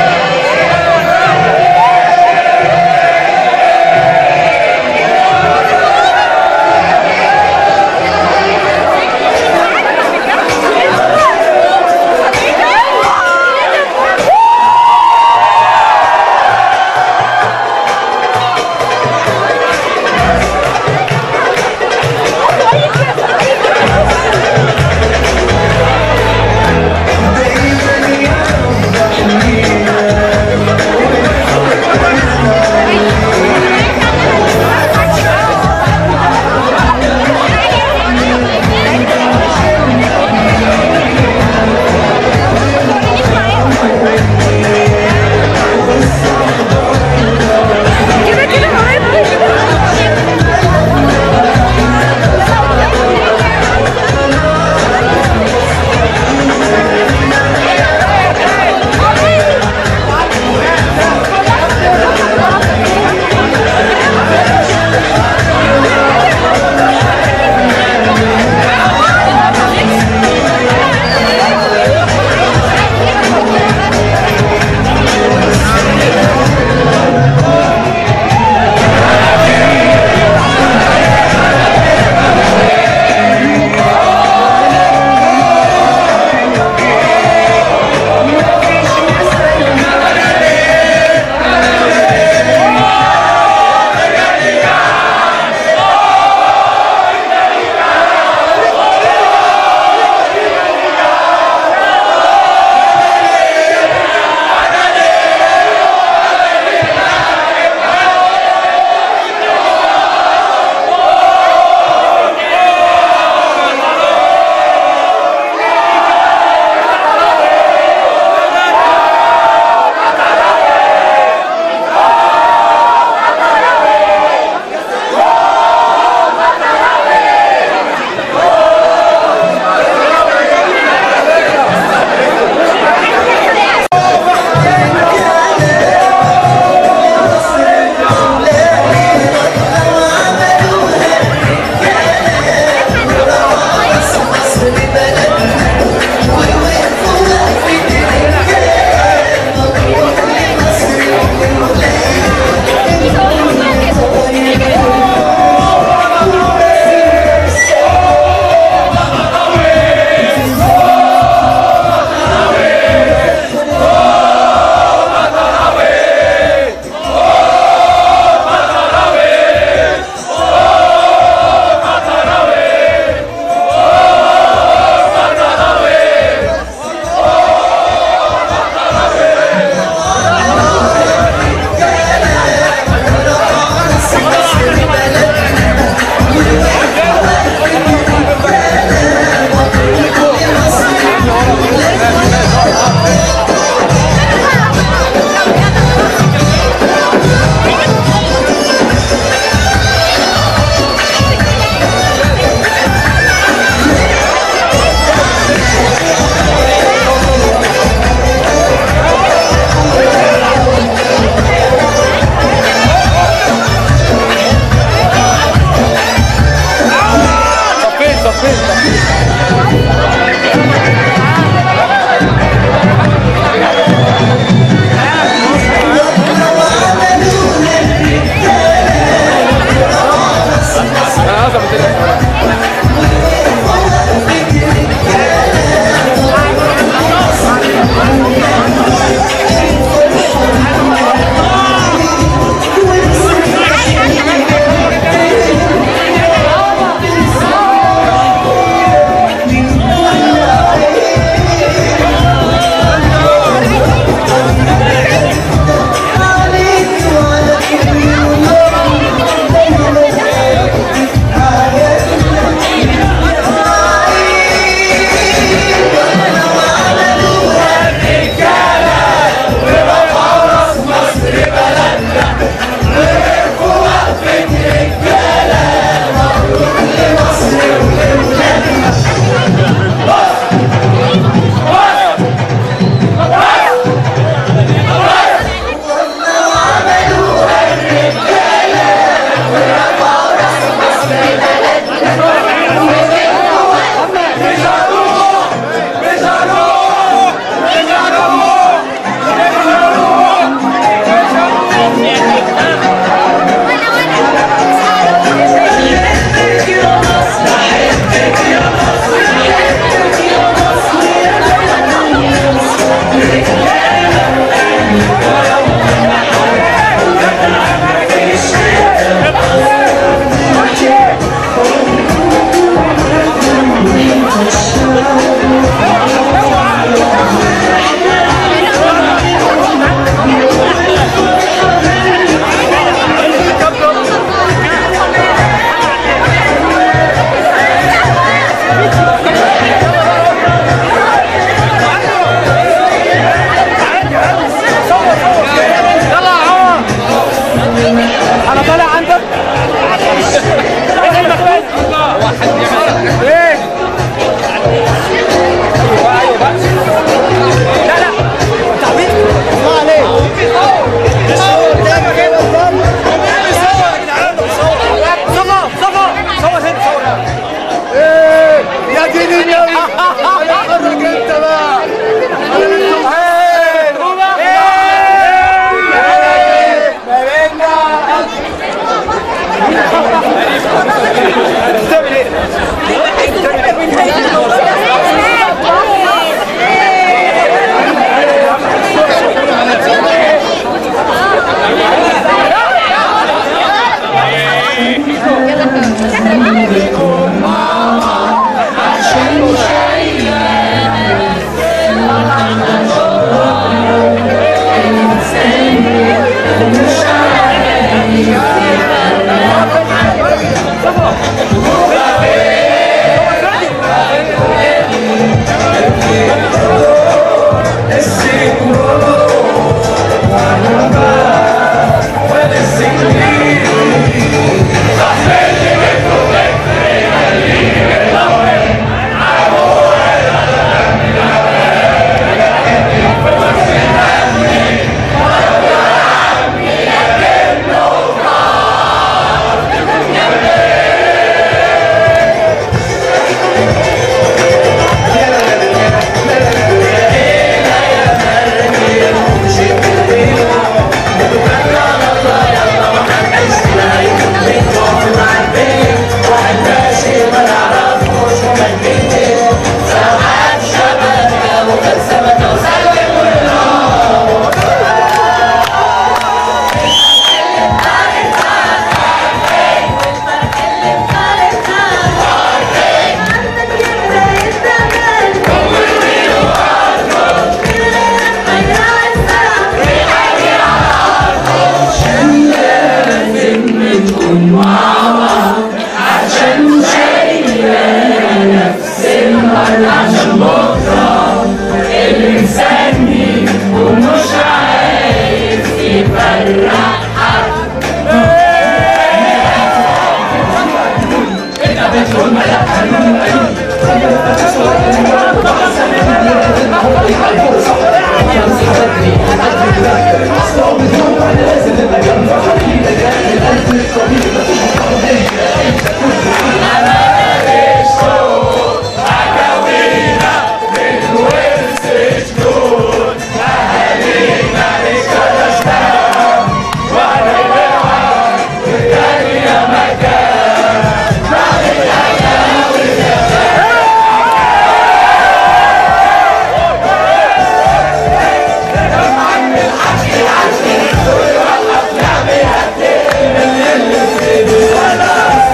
Wala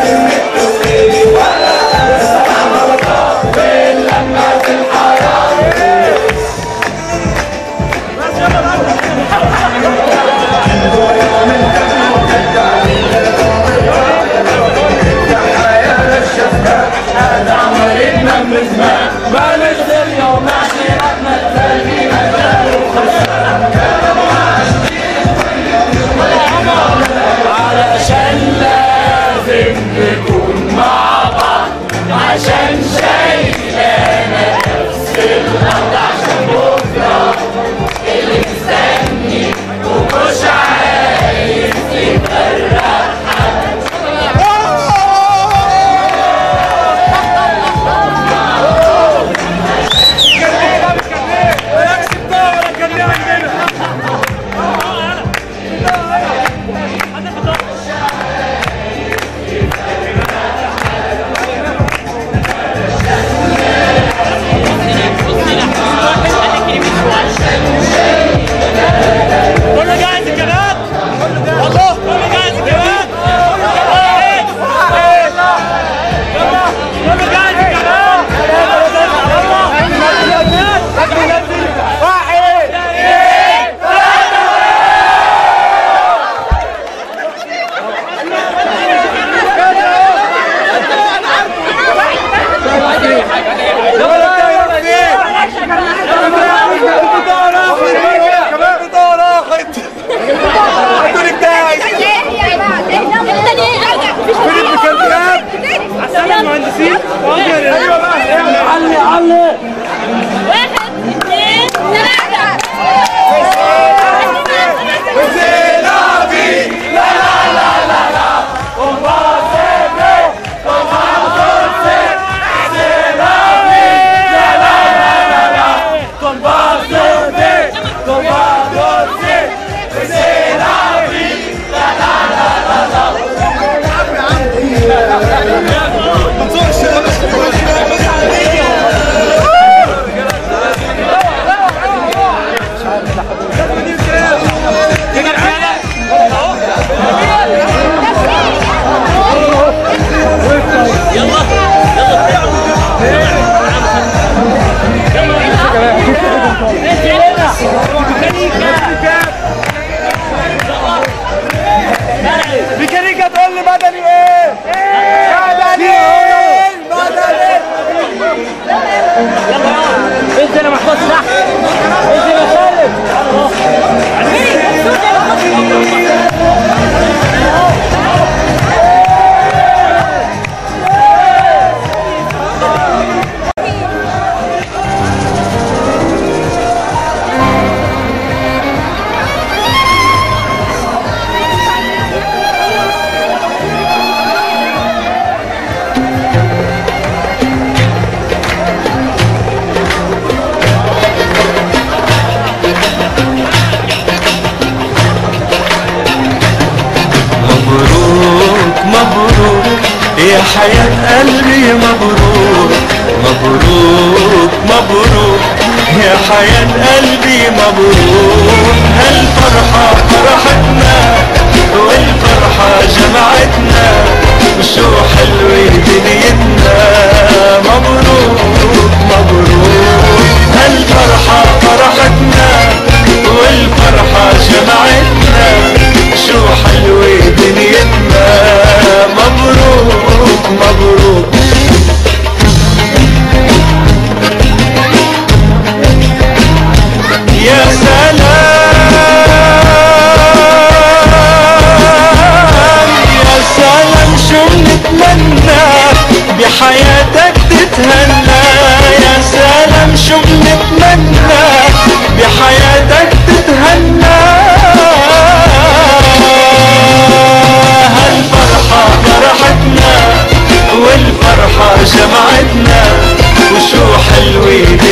مبروك يا حياة قلبي مبروك هالفرحة فرحتنا والفرحة جمعتنا وشو حلوة دنيتنا مبروك مبروك هالفرحة فرحتنا والفرحة جمعتنا شو حلوة دنيتنا مبروك مبروك يا سلام يا سلام شو بنتمنى بحياتك تتهنى يا سلام شو بنتمنى بحياتك تتهنى هالفرحة فرحتنا والفرحة جمعتنا وشو حلوة